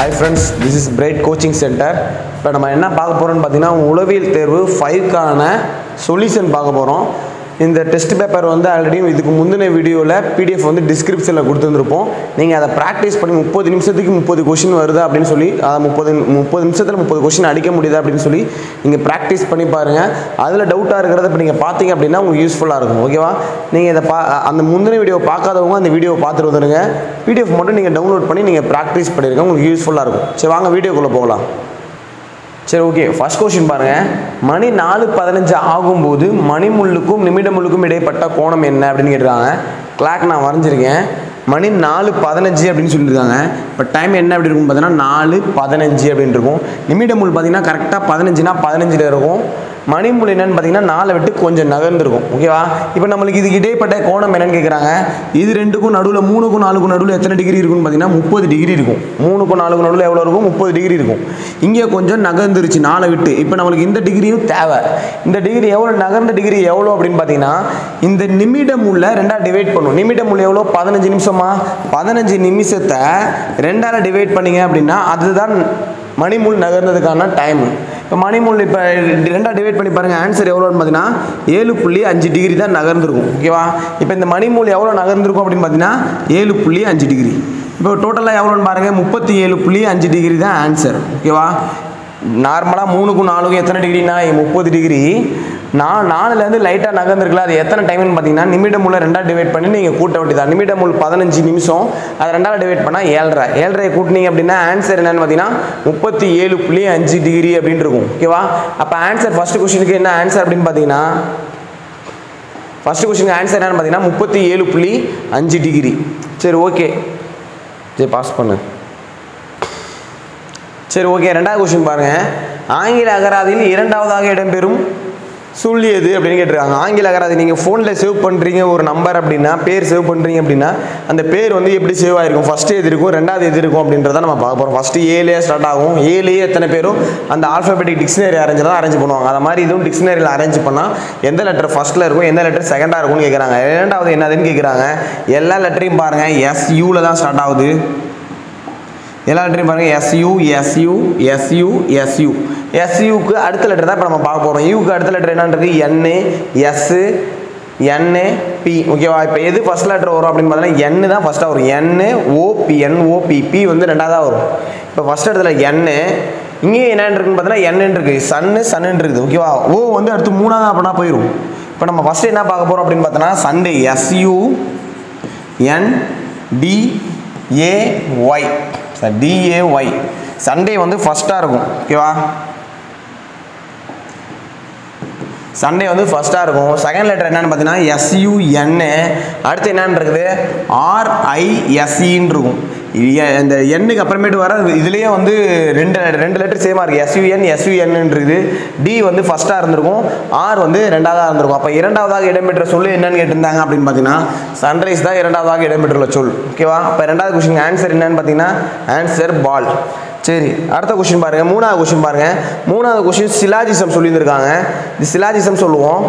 hi friends this is Bright coaching centre இப்போ நம்ம என்ன பார்க்க போகிறோம்னு பார்த்தீங்கன்னா உளவியல் தேர்வு ஃபைவ்க்கான சொல்யூஷன் பார்க்க போகிறோம் இந்த டெஸ்ட் பேப்பர் வந்து ஆல்ரெடி இதுக்கு முந்தின வீடியோவில் பிடிஎஃப் வந்து டிஸ்கிரிப்ஷனில் கொடுத்துருந்துருப்போம் நீங்கள் அதை ப்ராக்டிஸ் பண்ணி முப்பது நிமிஷத்துக்கு முப்பது கொஷின் வருதா அப்படின்னு சொல்லி அதை முப்பது முப்பது நிமிஷத்தில் முப்பது கொஷின் அடிக்க முடியுதா அப்படின்னு சொல்லி நீங்கள் ப்ராக்டிஸ் பண்ணி பாருங்கள் அதில் டவுட்டாக இருக்கிறத இப்போ நீங்கள் பார்த்தீங்க அப்படின்னா உங்களுக்கு யூஸ்ஃபுல்லாக இருக்கும் ஓகேவா நீங்கள் இதை பா அந்த முந்தின வீடியோ பார்க்காதவங்க அந்த வீடியோ பார்த்துட்டு வந்துடுங்க பிடிஎஃப் மட்டும் நீங்கள் டவுன்லோட் பண்ணி நீங்கள் ப்ராக்டிஸ் பண்ணிருங்க உங்களுக்கு யூஸ்ஃபுல்லாக இருக்கும் சரி வாங்க வீடியோக்குள்ளே போகலாம் சரி ஓகே ஃபர்ஸ்ட் கொஸ்டின் பாருங்க மணி நாலு பதினஞ்சு ஆகும்போது மணிமுள்ளுக்கும் நிமிடமுள்ளுக்கும் இடைப்பட்ட கோணம் என்ன அப்படின்னு கேட்டிருக்காங்க கிளாக் நான் வரைஞ்சிருக்கேன் மணி நாலு பதினஞ்சு அப்படின்னு சொல்லியிருக்காங்க இப்போ டைம் என்ன அப்படி இருக்கும் பார்த்தீங்கன்னா நாலு பதினஞ்சு அப்படின்னு இருக்கும் நிமிடமுள் பார்த்தீங்கன்னா கரெக்டாக பதினஞ்சுனா பதினஞ்சில் இருக்கும் மணிமுள் என்னன்னு பார்த்தீங்கன்னா நாலை விட்டு கொஞ்சம் நகர்ந்துருக்கும் ஓகேவா இப்போ நம்மளுக்கு இதுக்கு இடைப்பட்ட கோணம் என்னன்னு கேட்குறாங்க இது ரெண்டுக்கும் நடுவில் மூணுக்கும் நாலுக்கும் நடுவில் எத்தனை டிகிரி இருக்குன்னு பார்த்தீங்கன்னா முப்பது டிகிரி இருக்கும் மூணுக்கும் நாலுக்கும் நடுவில் எவ்வளோ இருக்கும் முப்பது டிகிரி இருக்கும் இங்கே கொஞ்சம் நகர்ந்துருச்சு நாலை விட்டு இப்போ நம்மளுக்கு இந்த டிகிரியும் தேவை இந்த டிகிரி எவ்வளோ நகர்ந்த டிகிரி எவ்வளோ அப்படின்னு பார்த்தீங்கன்னா இந்த நிமிடம் உள்ள ரெண்டாக டிவைட் பண்ணும் நிமிடம் உள்ள எவ்வளோ பதினஞ்சு நிமிஷமா பதினஞ்சு நிமிஷத்தை ரெண்டால் டிவைட் பண்ணீங்க அப்படின்னா அதுதான் மணிமுள் நகர்ந்ததுக்கான டைம் இப்போ மணிமுள் இப்போ ரெண்டாக டிவைட் பண்ணி பாருங்கள் ஆன்சர் எவ்வளோன்னு பார்த்தீங்கன்னா ஏழு புள்ளி அஞ்சு டிகிரி தான் நகர்ந்துருக்கும் ஓகேவா இப்போ இந்த மணிமுள் எவ்வளோ நகர்ந்துருக்கும் அப்படின்னு பார்த்தீங்கன்னா ஏழு புள்ளி அஞ்சு டிகிரி இப்போ டோட்டலாக எவ்வளோன்னு பாருங்கள் முப்பத்தி ஏழு புள்ளி அஞ்சு டிகிரி தான் ஆன்சர் ஓகேவா நார்மலாக மூணுக்கும் நாலுக்கும் எத்தனை டிகிரினா முப்பது டிகிரி நான் நாலுலேருந்து லைட்டாக நகர்ந்துருக்கல அது எத்தனை டைம்னு பார்த்தீங்கன்னா நிமிடம் உள்ள ரெண்டாக டிவைட் பண்ணி நீங்கள் கூட்ட வேண்டியதான் நிமிடம் உள்ள பதினஞ்சு நிமிஷம் அதை ரெண்டாக டிவைட் பண்ணால் ஏழரை ஏழரை கூட்டினீங்க அப்படின்னா ஆன்சர் என்னன்னு பார்த்தீங்கன்னா முப்பத்தி ஏழு புள்ளி அஞ்சு டிகிரி அப்படின்னு இருக்கும் ஓகேவா அப்போ ஆன்சர் ஃபர்ஸ்ட் கொஸ்டினுக்கு என்ன ஆன்சர் அப்படின்னு பார்த்தீங்கன்னா ஃபர்ஸ்ட் கொஸ்டினுக்கு ஆன்சர் என்னன்னு பார்த்தீங்கன்னா முப்பத்தி ஏழு புள்ளி அஞ்சு டிகிரி சரி ஓகே சரி பாஸ் பண்ணு சரி ஓகே ரெண்டாவது கொஸ்டின் பாருங்க ஆங்கில அகராதியில் இரண்டாவதாக இடம்பெறும் சொல்லி எது அப்படின்னு கேட்டிருக்காங்க ஆங்கில அகராதி நீங்கள் ஃபோனில் சேவ் பண்ணுறீங்க ஒரு நம்பர் அப்படின்னா பேர் சேவ் பண்ணுறீங்க அப்படின்னா அந்த பேர் வந்து எப்படி சேவ் ஆகிருக்கும் ஃபஸ்ட்டு எது இருக்கும் ரெண்டாவது எது இருக்கும் அப்படின்றத நம்ம பார்க்க போகிறோம் ஃபஸ்ட்டு ஏலே ஸ்டார்ட் ஆகும் ஏலேயே எத்தனை பேரும் அந்த ஆல்ஃபபெட்டிக் டிக்ஷனரி அரேஞ்ச் தான் அரேஞ்ச் பண்ணுவாங்க அது மாதிரி இதுவும் டிக்ஷனரியில் அரேஞ்ச் பண்ணால் எந்த லெட்டர் ஃபஸ்ட்டில் இருக்கும் எந்த லெட்டர் செகண்டாக இருக்கும்னு கேட்குறாங்க இரண்டாவது என்னதுன்னு கேட்குறாங்க எல்லா லெட்டரையும் பாருங்கள் எஸ்யூவில் தான் ஸ்டார்ட் ஆகுது எல்லா லெட்டரையும் பாருங்கள் எஸ்யூ எஸ்யூ எஸ்யூ எஸ்யூ எஸ்யூக்கு அடுத்த லெட்டர் தான் இப்போ நம்ம பார்க்க போகிறோம் யூக்கு அடுத்த லெட்டர் என்னன்றது என்னு எஸ்ஸு என்னு பி ஓகேவா இப்போ எது ஃபஸ்ட் லெட்டர் வரும் அப்படின்னு பார்த்தீங்கன்னா என்னு தான் ஃபஸ்ட்டாக வரும் என்னு ஓபி என்ஓபி பி வந்து ரெண்டாவதாக வரும் இப்போ ஃபஸ்ட் இடத்துல என்னு இங்கே என்னன்னு இருக்குன்னு பார்த்தீங்கன்னா என்னன்னு இருக்குது சன்னு சன்னு இருக்குது ஓகேவா ஓ வந்து அடுத்து மூணாவது அப்படின்னா போயிடும் இப்போ நம்ம ஃபஸ்ட்டு என்ன பார்க்க போகிறோம் அப்படின்னு பார்த்தோன்னா Sunday SU N D A Y sir DAY Sunday வந்து ஃபஸ்ட்டாக இருக்கும் ஓகேவா சண்டே வந்து ஃபஸ்ட்டாக இருக்கும் செகண்ட் லெட்டர் என்னன்னு பார்த்தீங்கன்னா எஸ்யூஎன்னு அடுத்து என்னன்னு இருக்குது ஆர்ஐஎஸ்இன்னு இருக்கும் இது இந்த எண்ணுக்கு அப்புறமேட்டு வர இதுலேயே வந்து ரெண்டு ரெண்டு லெட்டர் சேமாக இருக்குது எஸ்யூஎன் எஸ்யூஎன்ன்றது டி வந்து ஃபஸ்ட்டாக இருந்திருக்கும் ஆர் வந்து ரெண்டாவதாக இருந்திருக்கும் அப்போ இரண்டாவதாக இடம்பெற்ற சொல் என்னன்னு கேட்டிருந்தாங்க அப்படின்னு பார்த்தீங்கன்னா சன்ரைஸ் தான் இரண்டாவதாக இடம்பெற்றுள்ள சொல் ஓகேவா அப்போ ரெண்டாவது கொஸ்டின் ஆன்சர் என்னன்னு பார்த்தீங்கன்னா ஆன்சர் பால் சரி அடுத்த கொஸ்டின் பாருங்க மூணாவது கொஸ்டின் பாருங்க மூணாவது கொஸ்டின் சிலாஜிசம் சொல்லியிருந்திருக்காங்க இது சிலாஜிசம் சொல்லுவோம்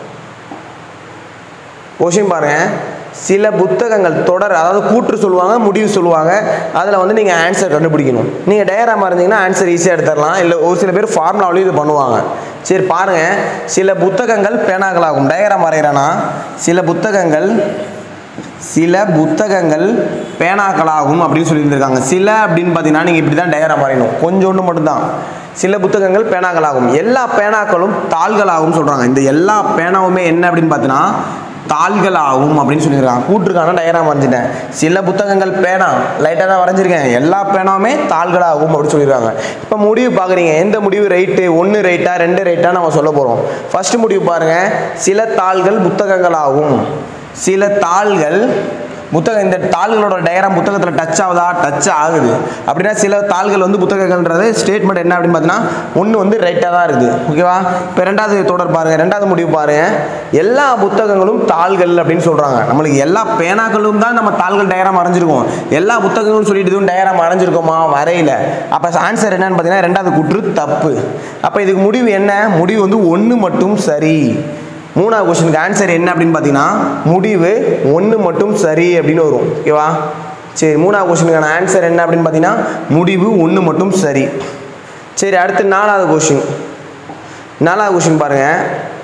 கொஸ்டின் பாருங்க சில புத்தகங்கள் தொடர் அதாவது கூற்று சொல்லுவாங்க முடிவு சொல்லுவாங்க அதில் வந்து நீங்கள் ஆன்சர் கண்டுபிடிக்கணும் நீங்கள் டயராமா இருந்தீங்கன்னா ஆன்சர் ஈஸியாக எடுத்துடலாம் இல்லை ஒரு சில பேர் ஃபார்முலாவிலையும் இது பண்ணுவாங்க சரி பாருங்கள் சில புத்தகங்கள் பேனாக்களாகும் டயராம் வரைகிறேன்னா சில புத்தகங்கள் சில புத்தகங்கள் பேனாக்களாகும் அப்படின்னு சொல்லியிருந்திருக்காங்க சில அப்படின்னு பார்த்தீங்கன்னா நீங்கள் இப்படி தான் டயராம் வரையணும் கொஞ்சோண்டு மட்டும்தான் சில புத்தகங்கள் பேனாக்களாகும் எல்லா பேனாக்களும் தாள்களாகும் சொல்கிறாங்க இந்த எல்லா பேனாவுமே என்ன அப்படின்னு பார்த்தீங்கன்னா தாள்களாகும் அப்படின்னு சொல்லியிருக்காங்க கூற்றுக்கான டயராம் வரைஞ்சிட்டேன் சில புத்தகங்கள் பேனா லைட்டாக தான் வரைஞ்சிருக்கேன் எல்லா பேனாவுமே தாள்களாகும் அப்படின்னு சொல்லியிருக்காங்க இப்போ முடிவு பார்க்குறீங்க எந்த முடிவு ரைட்டு ஒன்று ரைட்டா ரெண்டு ரைட்டா நம்ம சொல்ல போகிறோம் ஃபர்ஸ்ட் முடிவு பாருங்கள் சில தாள்கள் புத்தகங்களாகும் சில தாள்கள் புத்தகம் இந்த தாள்களோட டயராம் புத்தகத்தில் டச் ஆகுதா டச் ஆகுது அப்படின்னா சில தாள்கள் வந்து புத்தகங்கள்ன்றது ஸ்டேட்மெண்ட் என்ன அப்படின்னு பார்த்தீங்கன்னா ஒன்று வந்து ரைட்டாக தான் இருக்குது ஓகேவா இப்போ ரெண்டாவது தொடர் பாருங்கள் ரெண்டாவது முடிவு பாருங்கள் எல்லா புத்தகங்களும் தாள்கள் அப்படின்னு சொல்கிறாங்க நம்மளுக்கு எல்லா பேனாக்களும் தான் நம்ம தாள்கள் டயராம் வரைஞ்சிருக்கோம் எல்லா புத்தகங்களும் சொல்லிட்டு இதுவும் டயராம் வரைஞ்சிருக்கோமா வரையில அப்போ ஆன்சர் என்னன்னு பார்த்தீங்கன்னா ரெண்டாவது குற்று தப்பு அப்போ இதுக்கு முடிவு என்ன முடிவு வந்து ஒன்று மட்டும் சரி மூணாவது கொஸ்டினுக்கு ஆன்சர் என்ன அப்படின்னு பார்த்தீங்கன்னா முடிவு ஒன்று மட்டும் சரி அப்படின்னு வரும் ஓகேவா சரி மூணாவது கொஷினுக்கான ஆன்சர் என்ன அப்படின்னு பார்த்தீங்கன்னா முடிவு ஒன்று மட்டும் சரி சரி அடுத்து நாலாவது கொஷின் நாலாவது கொஷின் பாருங்கள்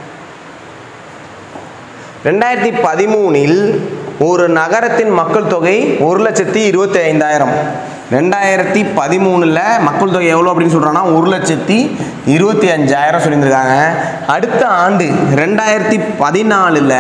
ரெண்டாயிரத்தி பதிமூணில் ஒரு நகரத்தின் மக்கள் தொகை ஒரு லட்சத்தி இருபத்தி ஐந்தாயிரம் ரெண்டாயிரத்தி பதிமூணில் மக்கள் தொகை எவ்வளோ அப்படின்னு சொல்கிறாங்கன்னா ஒரு லட்சத்தி இருபத்தி அஞ்சாயிரம் சொல்லியிருந்திருக்காங்க அடுத்த ஆண்டு ரெண்டாயிரத்தி பதினாலில்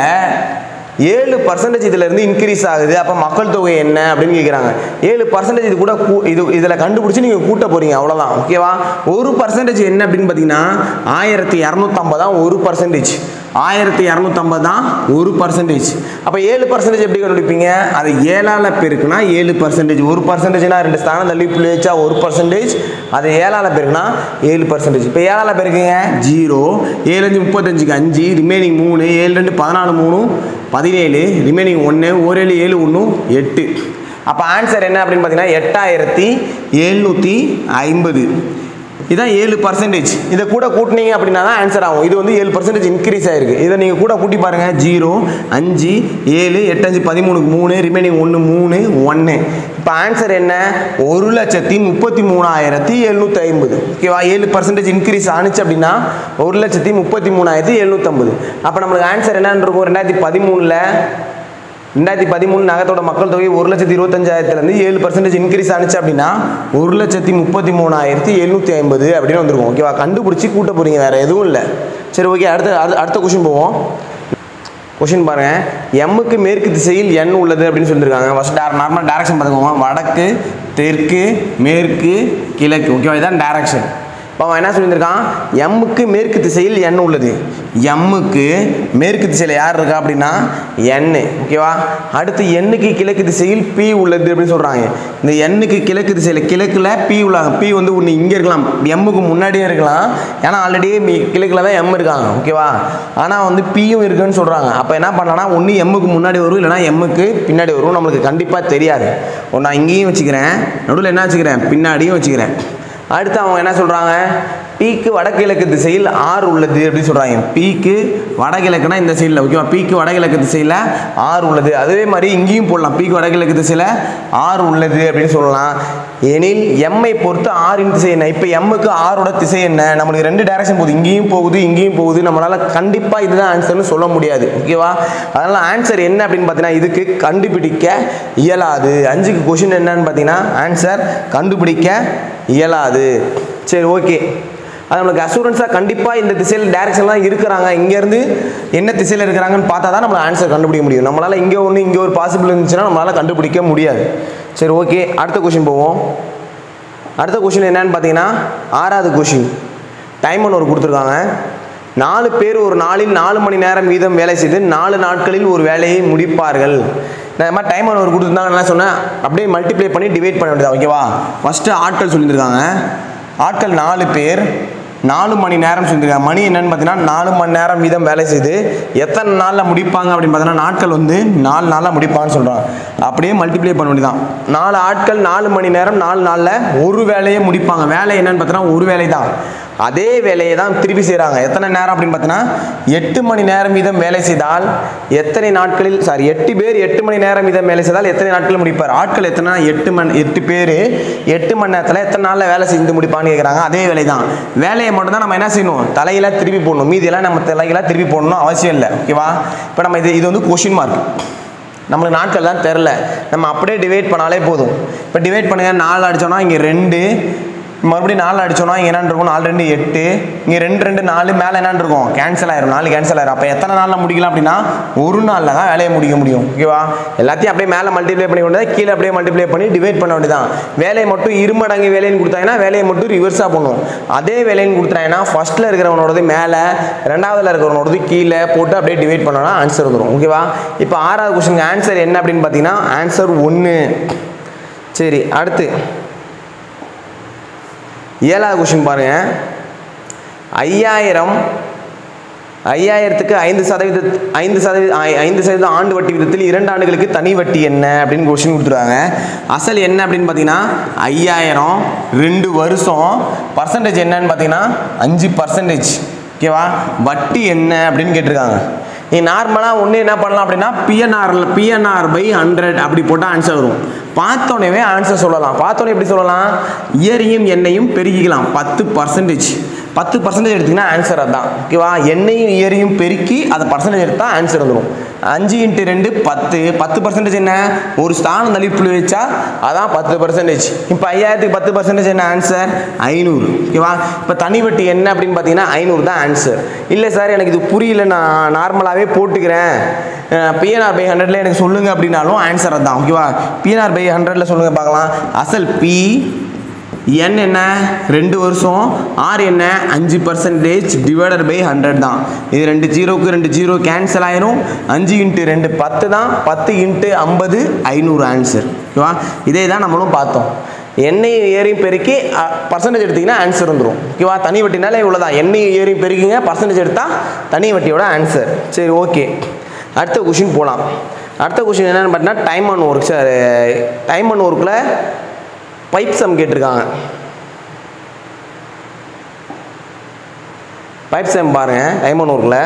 ஏழு பர்சன்டேஜ் இதிலேருந்து இன்க்ரீஸ் ஆகுது அப்போ மக்கள் தொகை என்ன அப்படின்னு கேட்குறாங்க ஏழு பர்சன்டேஜ் இது கூட கூ இது இதில் கண்டுபிடிச்சி நீங்கள் கூட்ட போகிறீங்க அவ்வளோதான் ஓகேவா ஒரு பர்சன்டேஜ் என்ன அப்படின்னு பார்த்தீங்கன்னா ஆயிரத்தி இரநூத்தம்பது தான் ஒரு பர்சன்டேஜ் ஆயிரத்தி இரநூத்தம்பது தான் ஒரு பர்சன்டேஜ் அப்போ ஏழு பர்சன்டேஜ் எப்படி கண்டுபிடிப்பீங்க அது ஏழால் பெருக்குனா ஏழு பர்சன்டேஜ் ஒரு பர்சன்டேஜ்னா ரெண்டு ஸ்தானம் தள்ளி புள்ளி வச்சா ஒரு பர்சன்டேஜ் அது ஏழால் பெருக்குனா ஏழு பர்சன்டேஜ் இப்போ ஏழால் பெருக்குங்க ஜீரோ ஏழு அஞ்சு முப்பத்தஞ்சுக்கு அஞ்சு ரிமைனிங் மூணு ஏழு ரெண்டு பதினாலு மூணு பதினேழு ரிமைனிங் ஒன்று ஒரு ஏழு ஏழு ஒன்று எட்டு அப்போ ஆன்சர் என்ன அப்படின்னு பார்த்தீங்கன்னா எட்டாயிரத்தி எழுநூற்றி ஐம்பது இதான் ஏழு பர்சன்டேஜ் இதை கூட கூட்டினீங்க அப்படின்னா தான் ஆன்சர் ஆகும் இது வந்து ஏழு பர்சன்டேஜ் இன்க்ரீஸ் ஆயிருக்கு இதை நீங்கள் கூட கூட்டி பாருங்கள் ஜீரோ அஞ்சு ஏழு எட்டு அஞ்சு பதிமூணுக்கு மூணு ரிமைனிங் ஒன்று மூணு ஒன்று இப்போ ஆன்சர் என்ன ஒரு லட்சத்தி முப்பத்தி மூணாயிரத்தி எழுநூற்றி ஐம்பது ஓகேவா ஏழு பர்சன்டேஜ் இன்க்ரீஸ் ஆனிச்சு அப்படின்னா ஒரு லட்சத்தி முப்பத்தி மூணாயிரத்தி எழுநூற்றம்பது அப்போ நம்மளுக்கு ஆன்சர் என்னன்னு இருக்கும் ரெண்டாயிரத்தி பதிமூணில் ரெண்டாயிரத்தி பதிமூணு நகரத்தோட மக்கள் தொகை ஒரு லட்சத்தி இருபத்தஞ்சாயிரத்துலேருந்து ஏழு பர்சன்டேஜ் இன்க்ரீஸ் ஆனிச்சு அப்படின்னா ஒரு லட்சத்தி முப்பத்தி மூணாயிரத்தி எழுநூற்றி ஐம்பது அப்படின்னு வந்திருக்கும் ஓகேவா கண்டுபிடிச்சி கூட்ட போகிறீங்க வேறு எதுவும் இல்லை சரி ஓகே அடுத்த அடுத்த அடுத்த கொஷின் போவோம் கொஷின் பாருங்க எம்முக்கு மேற்கு திசையில் எண் உள்ளது அப்படின்னு சொல்லியிருக்காங்க ஃபர்ஸ்ட் டேர நார்மல் டேரக்ஷன் பார்த்துக்கோங்க வடக்கு தெற்கு மேற்கு கிழக்கு ஓகேவா இதான் டேரக்ஷன் இப்போ அவன் என்ன சொல்லியிருக்கான் எம்முக்கு மேற்கு திசையில் எண் உள்ளது எம்முக்கு மேற்கு திசையில் யார் இருக்கா அப்படின்னா எண் ஓகேவா அடுத்து எண்ணுக்கு கிழக்கு திசையில் பி உள்ளது அப்படின்னு சொல்கிறாங்க இந்த எண்ணுக்கு கிழக்கு திசையில் கிழக்கில் பி உள்ளாங்க பி வந்து ஒன்று இங்கே இருக்கலாம் எம்முக்கு முன்னாடியே இருக்கலாம் ஏன்னா ஆல்ரெடி கிழக்கில் தான் எம் இருக்காங்க ஓகேவா ஆனால் வந்து பியும் இருக்குன்னு சொல்கிறாங்க அப்போ என்ன பண்ணலாம்னா ஒன்று எம்முக்கு முன்னாடி வரும் இல்லைனா எம்முக்கு பின்னாடி வரும் நம்மளுக்கு கண்டிப்பாக தெரியாது ஒன்று நான் இங்கேயும் வச்சுக்கிறேன் நடுவில் என்ன வச்சுக்கிறேன் பின்னாடியும் வச்சுக்கிறேன் அடுத்து அவங்க என்ன சொல்கிறாங்க பீக்கு வடகிழக்கு திசையில் ஆறு உள்ளது அப்படின்னு சொல்கிறாங்க பீக்கு வடகிழக்குனா இந்த சைடில் ஓகேவா பீக்கு வடகிழக்கு திசையில் ஆறு உள்ளது அதே மாதிரி இங்கேயும் போடலாம் பீக்கு வடகிழக்கு திசையில் ஆறு உள்ளது அப்படின்னு சொல்லலாம் எனில் எம்மை பொறுத்து ஆறின் திசை என்ன இப்போ எம்முக்கு ஆறோட திசை என்ன நம்மளுக்கு ரெண்டு டைரக்ஷன் போகுது இங்கேயும் போகுது இங்கேயும் போகுது நம்மளால் கண்டிப்பாக இதுதான் ஆன்சர்னு சொல்ல முடியாது ஓகேவா அதனால் ஆன்சர் என்ன அப்படின்னு பார்த்தீங்கன்னா இதுக்கு கண்டுபிடிக்க இயலாது அஞ்சுக்கு கொஷின் என்னன்னு பார்த்தீங்கன்னா ஆன்சர் கண்டுபிடிக்க இயலாது சரி ஓகே அது நம்மளுக்கு அசூரன்ஸாக கண்டிப்பாக இந்த திசையில் டேரக்ஷன்லாம் இருக்கிறாங்க இங்கேருந்து என்ன திசையில் இருக்கிறாங்கன்னு பார்த்தா தான் நம்மளால் ஆன்சர் கண்டுபிடிக்க முடியும் நம்மளால் இங்கே ஒன்று இங்கே ஒரு பாசிபிள் இருந்துச்சுன்னா நம்மளால் கண்டுபிடிக்க முடியாது சரி ஓகே அடுத்த கொஷின் போவோம் அடுத்த கொஷின் என்னன்னு பார்த்தீங்கன்னா ஆறாவது கொஷின் டைம் ஒன்று ஒரு கொடுத்துருக்காங்க நாலு பேர் ஒரு நாளில் நாலு மணி நேரம் வீதம் வேலை செய்து நாலு நாட்களில் ஒரு வேலையை முடிப்பார்கள் நான் இந்த மாதிரி டைம் ஒன்று ஒரு கொடுத்துருந்தாங்க என்ன சொன்னேன் அப்படியே மல்டிப்ளை பண்ணி டிவைட் பண்ண வேண்டியது ஓகேவா ஃபஸ்ட்டு ஆட்கள் சொல்லியிருக்காங்க ஆட்கள் நாலு பேர் நாலு மணி நேரம் சொல்லியிருக்காங்க மணி என்னன்னு பார்த்தீங்கன்னா நாலு மணி நேரம் வீதம் வேலை செய்து எத்தனை நாளில் முடிப்பாங்க அப்படின்னு பார்த்தீங்கன்னா நாட்கள் வந்து நாலு நாளில் முடிப்பாங்கன்னு சொல்கிறாங்க அப்படியே மல்டிப்ளை பண்ண வேண்டியதான் நாலு ஆட்கள் நாலு மணி நேரம் நாலு நாளில் ஒரு வேலையை முடிப்பாங்க வேலை என்னன்னு பார்த்தீங்கன்னா ஒரு வேலை தான் அதே வேலையை தான் திருப்பி செய்கிறாங்க எத்தனை நேரம் அப்படின்னு பார்த்தீங்கன்னா எட்டு மணி நேரம் வீதம் வேலை செய்தால் எத்தனை நாட்களில் சாரி எட்டு பேர் எட்டு மணி நேரம் வீதம் வேலை செய்தால் எத்தனை நாட்கள் முடிப்பார் ஆட்கள் எத்தனை எட்டு மணி எட்டு பேர் எட்டு மணி நேரத்தில் எத்தனை நாளில் வேலை செஞ்சு முடிப்பான்னு கேட்குறாங்க அதே வேலை தான் வேலையை மட்டும் தான் நம்ம என்ன செய்யணும் தலையில திருப்பி போடணும் மீதியெல்லாம் நம்ம தலையில திருப்பி போடணும் அவசியம் இல்லை ஓகேவா இப்போ நம்ம இது இது வந்து கொஷின் மார்க் நம்மளுக்கு நாட்கள் தான் தெரில நம்ம அப்படியே டிவைட் பண்ணாலே போதும் இப்போ டிவைட் பண்ணுங்க நாலு அடிச்சோம்னா இங்கே ரெண்டு மறுபடியும் நாலு அடிச்சோம்னா இங்கே என்னன்னு இருக்கும் நாலு ரெண்டு எட்டு இங்கே ரெண்டு ரெண்டு நாலு மேலே என்னன்னு இருக்கும் கேன்சல் ஆயிரும் நாலு கேன்சல் ஆயிரும் அப்போ எத்தனை நாளில் முடிக்கலாம் அப்படின்னா ஒரு நாளில் தான் வேலையை முடிக்க முடியும் ஓகேவா எல்லாத்தையும் அப்படியே மேலே மல்டிப்ளை பண்ணி கொண்டு வந்து கீழே அப்படியே மல்டிப்ளை பண்ணி டிவைட் பண்ண வேண்டியதான் வேலையை மட்டும் இருமடங்கு வேலைன்னு கொடுத்தாங்கன்னா வேலையை மட்டும் ரிவர்ஸாக பண்ணும் அதே வேலைன்னு கொடுத்தாங்கன்னா ஃபர்ஸ்ட்டில் இருக்கிறவனோடது மேலே ரெண்டாவதுல இருக்கிறவனோடது கீழே போட்டு அப்படியே டிவைட் பண்ணோன்னா ஆன்சர் வந்துடும் ஓகேவா இப்போ ஆறாவது கொஸ்டின் ஆன்சர் என்ன அப்படின்னு பார்த்தீங்கன்னா ஆன்சர் ஒன்று சரி அடுத்து ஏழாவது கொஷின் பாருங்க ஐயாயிரம் ஐயாயிரத்துக்கு ஐந்து சதவீத ஐந்து சதவீத ஐ- ஐந்து சதவீத ஆண்டு வட்டி விதத்தில் இரண்டு ஆண்டுகளுக்கு தனி வட்டி என்ன அப்படின்னு கொஷின் கொடுத்துருவாங்க அசல் என்ன அப்படின்னு பார்த்தீங்கன்னா ஐயாயிரம் ரெண்டு வருஷம் பர்சன்டேஜ் என்னன்னு பார்த்தீங்கன்னா அஞ்சு பர்சன்டேஜ் ஓகேவா வட்டி என்ன அப்படின்னு கேட்டிருக்காங்க நீ நார்மலாக ஒன்று என்ன பண்ணலாம் அப்படின்னா பிஎன்ஆரில் பிஎன்ஆர் பை ஹண்ட்ரட் அப்படி போட்டால் ஆன்சர் வரும் பார்த்தோன்னே ஆன்சர் சொல்லலாம் பார்த்தோன்னே எப்படி சொல்லலாம் இயரையும் எண்ணையும் பெருக்கிக்கலாம் பத்து பர்சன்டேஜ் பத்து பர்சன்டேஜ் எடுத்திங்கன்னா ஆன்சர் அதான் ஓகேவா எண்ணையும் இயரையும் பெருக்கி அதை பர்சன்டேஜ் எடுத்தால் ஆன்சர் வந்துடும் அஞ்சு இன்ட்டு ரெண்டு பத்து பத்து பர்சன்டேஜ் என்ன ஒரு ஸ்தானம் தள்ளி புள்ளி வச்சா அதான் பத்து பர்சன்டேஜ் இப்போ ஐயாயிரத்துக்கு பத்து பர்சன்டேஜ் என்ன ஆன்சர் ஐநூறு ஓகேவா இப்போ தனி வட்டி என்ன அப்படின்னு பார்த்தீங்கன்னா ஐநூறு தான் ஆன்சர் இல்லை சார் எனக்கு இது புரியல நான் நார்மலாகவே போட்டுக்கிறேன் பிஎன்ஆர் பை ஹண்ட்ரட்ல எனக்கு சொல்லுங்க அப்படின்னாலும் ஆன்சர் அதான் ஓகேவா பிஎன்ஆர் பை ஹண்ட்ரட்ல சொல்லுங்க பார்க்கலாம் அசல் பி என் என்ன ரெண்டு வருஷம் ஆர் என்ன அஞ்சு பர்சன்டேஜ் டிவைடட் பை ஹண்ட்ரட் தான் இது ரெண்டு ஜீரோக்கு ரெண்டு ஜீரோ கேன்சல் ஆயிரும் அஞ்சு இன்ட்டு ரெண்டு பத்து தான் பத்து இன்ட்டு ஐம்பது ஐநூறு ஆன்சர் ஓகேவா இதே தான் நம்மளும் பார்த்தோம் எண்ணெய் ஏறியும் பெருக்கி பர்சன்டேஜ் எடுத்தீங்கன்னா ஆன்சர் வந்துடும் ஓகேவா தனி வட்டினாலே இவ்வளோதான் எண்ணெய் ஏறியும் பெருக்கிங்க பர்சன்டேஜ் எடுத்தால் தனி வட்டியோட ஆன்சர் சரி ஓகே அடுத்த கொஷின் போகலாம் அடுத்த கொஷின் என்னென்னு பார்த்தீங்கன்னா time and work sir time and ஒர்க்கில் பைப் சம் கேட்டிருக்காங்க பைப் சம் பாருங்க டைம் அண்ட் ஒர்க்கில்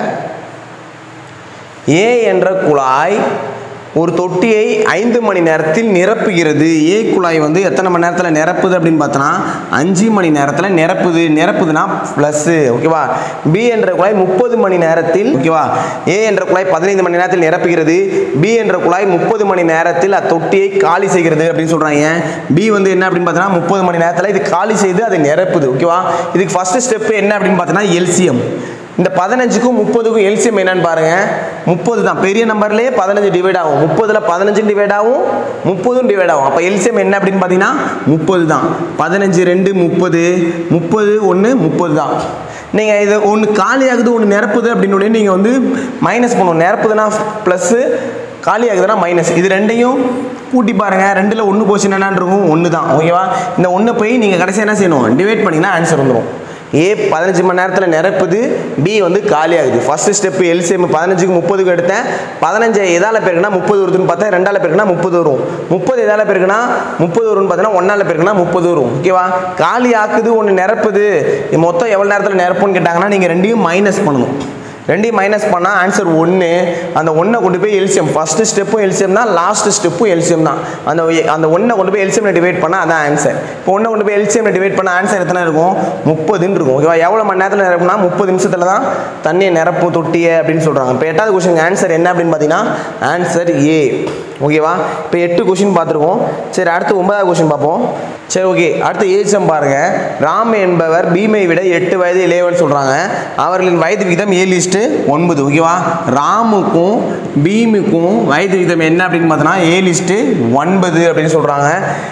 ஏ என்ற குழாய் ஒரு தொட்டியை ஐந்து மணி நேரத்தில் நிரப்புகிறது ஏ குழாய் வந்து எத்தனை மணி நேரத்தில் நிரப்புது அப்படின்னு பார்த்தோன்னா அஞ்சு மணி நேரத்தில் நிரப்புது நிரப்புதுன்னா ப்ளஸ்ஸு ஓகேவா பி என்ற குழாய் முப்பது மணி நேரத்தில் ஓகேவா ஏ என்ற குழாய் பதினைந்து மணி நேரத்தில் நிரப்புகிறது பி என்ற குழாய் முப்பது மணி நேரத்தில் அத்தொட்டியை காலி செய்கிறது அப்படின்னு சொல்கிறாங்க பி வந்து என்ன அப்படின்னு பார்த்தோன்னா முப்பது மணி நேரத்தில் இது காலி செய்து அதை நிரப்புது ஓகேவா இதுக்கு ஃபஸ்ட்டு ஸ்டெப் என்ன அப்படின்னு பார்த்தோன்னா எல்சிஎம் இந்த பதினஞ்சுக்கும் முப்பதுக்கும் எல்சிஎம் என்னன்னு பாருங்க முப்பது தான் பெரிய நம்பர்லேயே பதினஞ்சு டிவைட் ஆகும் முப்பதுல பதினஞ்சு டிவைட் ஆகும் முப்பதும் டிவைட் ஆகும் அப்போ எல்சிஎம் என்ன அப்படின்னு பார்த்தீங்கன்னா முப்பது தான் பதினஞ்சு ரெண்டு முப்பது முப்பது ஒன்று முப்பது தான் நீங்கள் இது ஒன்று காலி ஆகுது ஒன்று நிரப்புது அப்படின்னு நீங்கள் வந்து மைனஸ் பண்ணணும் நிரப்புதுன்னா ப்ளஸ்ஸு காலி ஆகுதுன்னா மைனஸ் இது ரெண்டையும் கூட்டி பாருங்க ரெண்டில் ஒன்று போச்சு என்னன்னு இருக்கும் ஒன்று தான் ஓகேவா இந்த ஒன்று போய் நீங்கள் கடைசி என்ன செய்யணும் டிவைட் பண்ணிங்கன்னா ஆன்சர் வந்துடும் ஏ பதினஞ்சு மணி நேரத்தில் நிரப்புது பி வந்து காலி ஆகுது ஃபர்ஸ்ட் ஸ்டெப் எல்சிஎம் பதினஞ்சுக்கு முப்பதுக்கு எடுத்தேன் பதினஞ்சு எதால பெருக்குனா முப்பது வருதுன்னு பார்த்தா ரெண்டால பெருக்குனா முப்பது வரும் முப்பது எதால பெருக்குனா முப்பது வரும்னு பார்த்தீங்கன்னா ஒன்னால பெருக்குனா முப்பது வரும் ஓகேவா காலி ஆக்குது ஒன்று நிரப்புது இது மொத்தம் எவ்வளோ நேரத்தில் நிரப்புன்னு கேட்டாங்கன்னா நீங்கள் ரெண்டையும் மைனஸ் பண்ணணும் ரெண்டையும் மைனஸ் பண்ணால் ஆன்சர் ஒன்று அந்த ஒன்றை கொண்டு போய் எல்சிஎம் ஃபஸ்ட்டு ஸ்டெப்பும் எல்சிஎம் தான் லாஸ்ட் ஸ்டெப்பும் எல்சிஎம் தான் அந்த ஒ- அந்த ஒன்றை கொண்டு போய் எல்சிஎம்ல டிவைட் பண்ணால் அதான் ஆன்சர் இப்போ ஒன்றை கொண்டு போய் எல்சிஎம்ல டிவைட் பண்ண ஆன்சர் எத்தனை இருக்கும் முப்பதுன்னு இருக்கும் ஓகேவா எவ்வளோ மணி நேரத்தில் நிரப்புனா முப்பது நிமிஷத்தில் தான் தண்ணியை நிரப்பும் தொட்டியை அப்படின்னு சொல்கிறாங்க இப்போ எட்டாவது கொஸ்டின் ஆன்சர் என்ன அப்படின்னு பார்த்தீங்கன்னா ஆன்சர் ஏ ஓகேவா இப்போ எட்டு கொஷின் பார்த்துருக்கோம் சரி அடுத்து ஒன்பதாவது கொஷின் பார்ப்போம் சரி ஓகே அடுத்து ஏஜம் பாருங்க ராம் என்பவர் பீமை விட எட்டு வயது இளையவன் சொல்றாங்க அவர்களின் வயது விகிதம் ஏழு இஸ்ட்டு ஒன்பது ஓகேவா ராமுக்கும் பீமுக்கும் வயது விகிதம் என்ன அப்படின்னு பார்த்தோன்னா ஏழு இஸ்ட்டு ஒன்பது அப்படின்னு சொல்றாங்க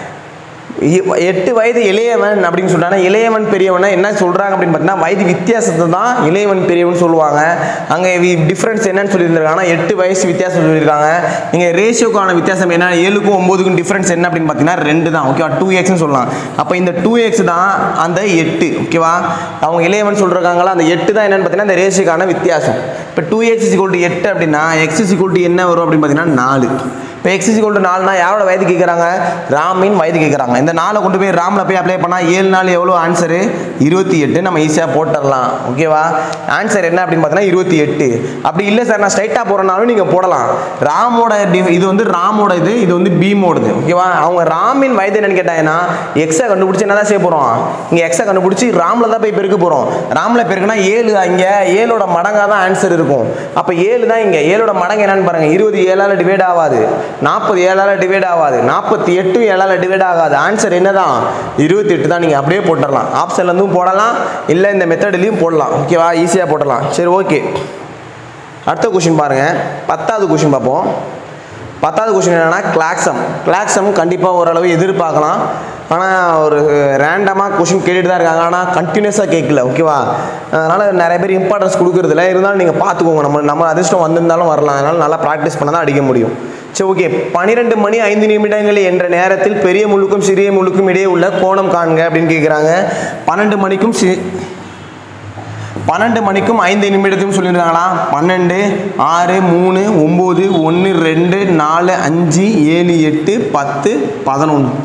இ- எட்டு வயது இளையவன் அப்படின்னு சொல்றாங்க இளையவன் பெரியவனா என்ன சொல்றாங்க அப்படின்னு பார்த்தீங்கன்னா வயது வித்தியாசத்தை தான் இளையவன் பெரியவன் சொல்லுவாங்க அங்கே டிஃப்ரென்ஸ் என்னன்னு சொல்லியிருந்திருக்காங்கன்னா எட்டு வயசு வித்தியாசம் சொல்லியிருக்காங்க இங்கே ரேஷியோக்கான வித்தியாசம் என்ன ஏழுக்கும் ஒம்போதுக்கும் டிஃப்ரென்ஸ் என்ன அப்படின்னு பார்த்தீங்கன்னா ரெண்டு தான் ஓகேவா டூ எக்ஸ்னு சொல்லலாம் அப்போ இந்த டூ எக்ஸ் தான் அந்த எட்டு ஓகேவா அவங்க இளையவன் சொல்றாங்களா அந்த எட்டு தான் என்னன்னு பார்த்தீங்கன்னா இந்த ரேஷியோக்கான வித்தியாசம் இப்போ டூ எக்ஸ் இஸ் எட்டு அப்படின்னா எக்ஸ் இஸ் என்ன வரும் அப்படின்னு பார்த்தீங்கன்னா நாலு இப்போ எக்ஸ் இஸ் நாலுனா யாரோட வயது கேட்குறாங்க ராமின் வயது கேட்குறாங்க இந்த நாளை கொண்டு போய் ராமில் போய் அப்ளை பண்ணால் ஏழு நாள் எவ்வளோ ஆன்சரு இருபத்தி எட்டு நம்ம ஈஸியாக போட்டுடலாம் ஓகேவா ஆன்சர் என்ன அப்படின்னு பார்த்தீங்கன்னா இருபத்தி எட்டு அப்படி இல்லை சார் நான் ஸ்ட்ரைட்டாக போகிறனாலும் நீங்கள் போடலாம் ராமோட டி- இது வந்து ராமோட இது இது வந்து பீமோடது ஓகேவா அவங்க ராமின் வயது என்னன்னு கேட்டாங்கன்னா எக்ஸை கண்டுபிடிச்சி என்ன தான் செய்ய போகிறோம் இங்கே எக்ஸை கண்டுபிடிச்சி ராமில் தான் போய் பெருக்க போகிறோம் ராமில் பெருக்குனா ஏழு இங்கே ஏழோட மடங்காக தான் ஆன்சர் இருக்கும் அப்போ ஏழு தான் இங்கே ஏழோட மடங்கு என்னன்னு பாருங்க இருபது ஏழால் டிவைட் ஆகாது நாற்பது ஏழால் டிவைட் ஆகாது நாற்பத்தி எட்டும் ஏழால் டிவைட் ஆகாது ஆன்சர் என்னதான் இருபத்தி எட்டு தான் நீங்கள் அப்படியே போட்டுடலாம் ஆப்ஷன்லேருந்தும் போடலாம் இல்லை இந்த மெத்தட்லேயும் போடலாம் ஓகேவா ஈஸியாக போடலாம் சரி ஓகே அடுத்த கொஷின் பாருங்க பத்தாவது கொஷின் பார்ப்போம் பத்தாவது கொஷின் என்னன்னா கிளாக்ஸம் கிளாக்ஸம் கண்டிப்பாக ஓரளவு எதிர்பார்க்கலாம் ஆனால் ஒரு ரேண்டமாக கொஷின் கேட்டுட்டு தான் இருக்காங்க ஆனால் கண்டினியூஸாக கேட்கல ஓகேவா அதனால் நிறைய பேர் இம்பார்ட்டன்ஸ் கொடுக்குறதில்ல இருந்தாலும் நீங்கள் பார்த்துக்கோங்க நம்ம நம்ம அதிர்ஷ்டம் வந்திருந்தாலும் வரலாம் அதனால் நல்லா ப்ராக்டிஸ் பண்ண தான் அடிக்க முடியும் சரி ஓகே பன்னிரெண்டு மணி ஐந்து நிமிடங்கள் என்ற நேரத்தில் பெரிய முழுக்கும் சிறிய முழுக்கும் இடையே உள்ள கோணம் காண்க அப்படின்னு கேட்குறாங்க பன்னெண்டு மணிக்கும் சி பன்னெண்டு மணிக்கும் ஐந்து நிமிடத்தையும் சொல்லியிருக்காங்களா பன்னெண்டு ஆறு மூணு ஒம்பது ஒன்று ரெண்டு நாலு அஞ்சு ஏழு எட்டு பத்து பதினொன்று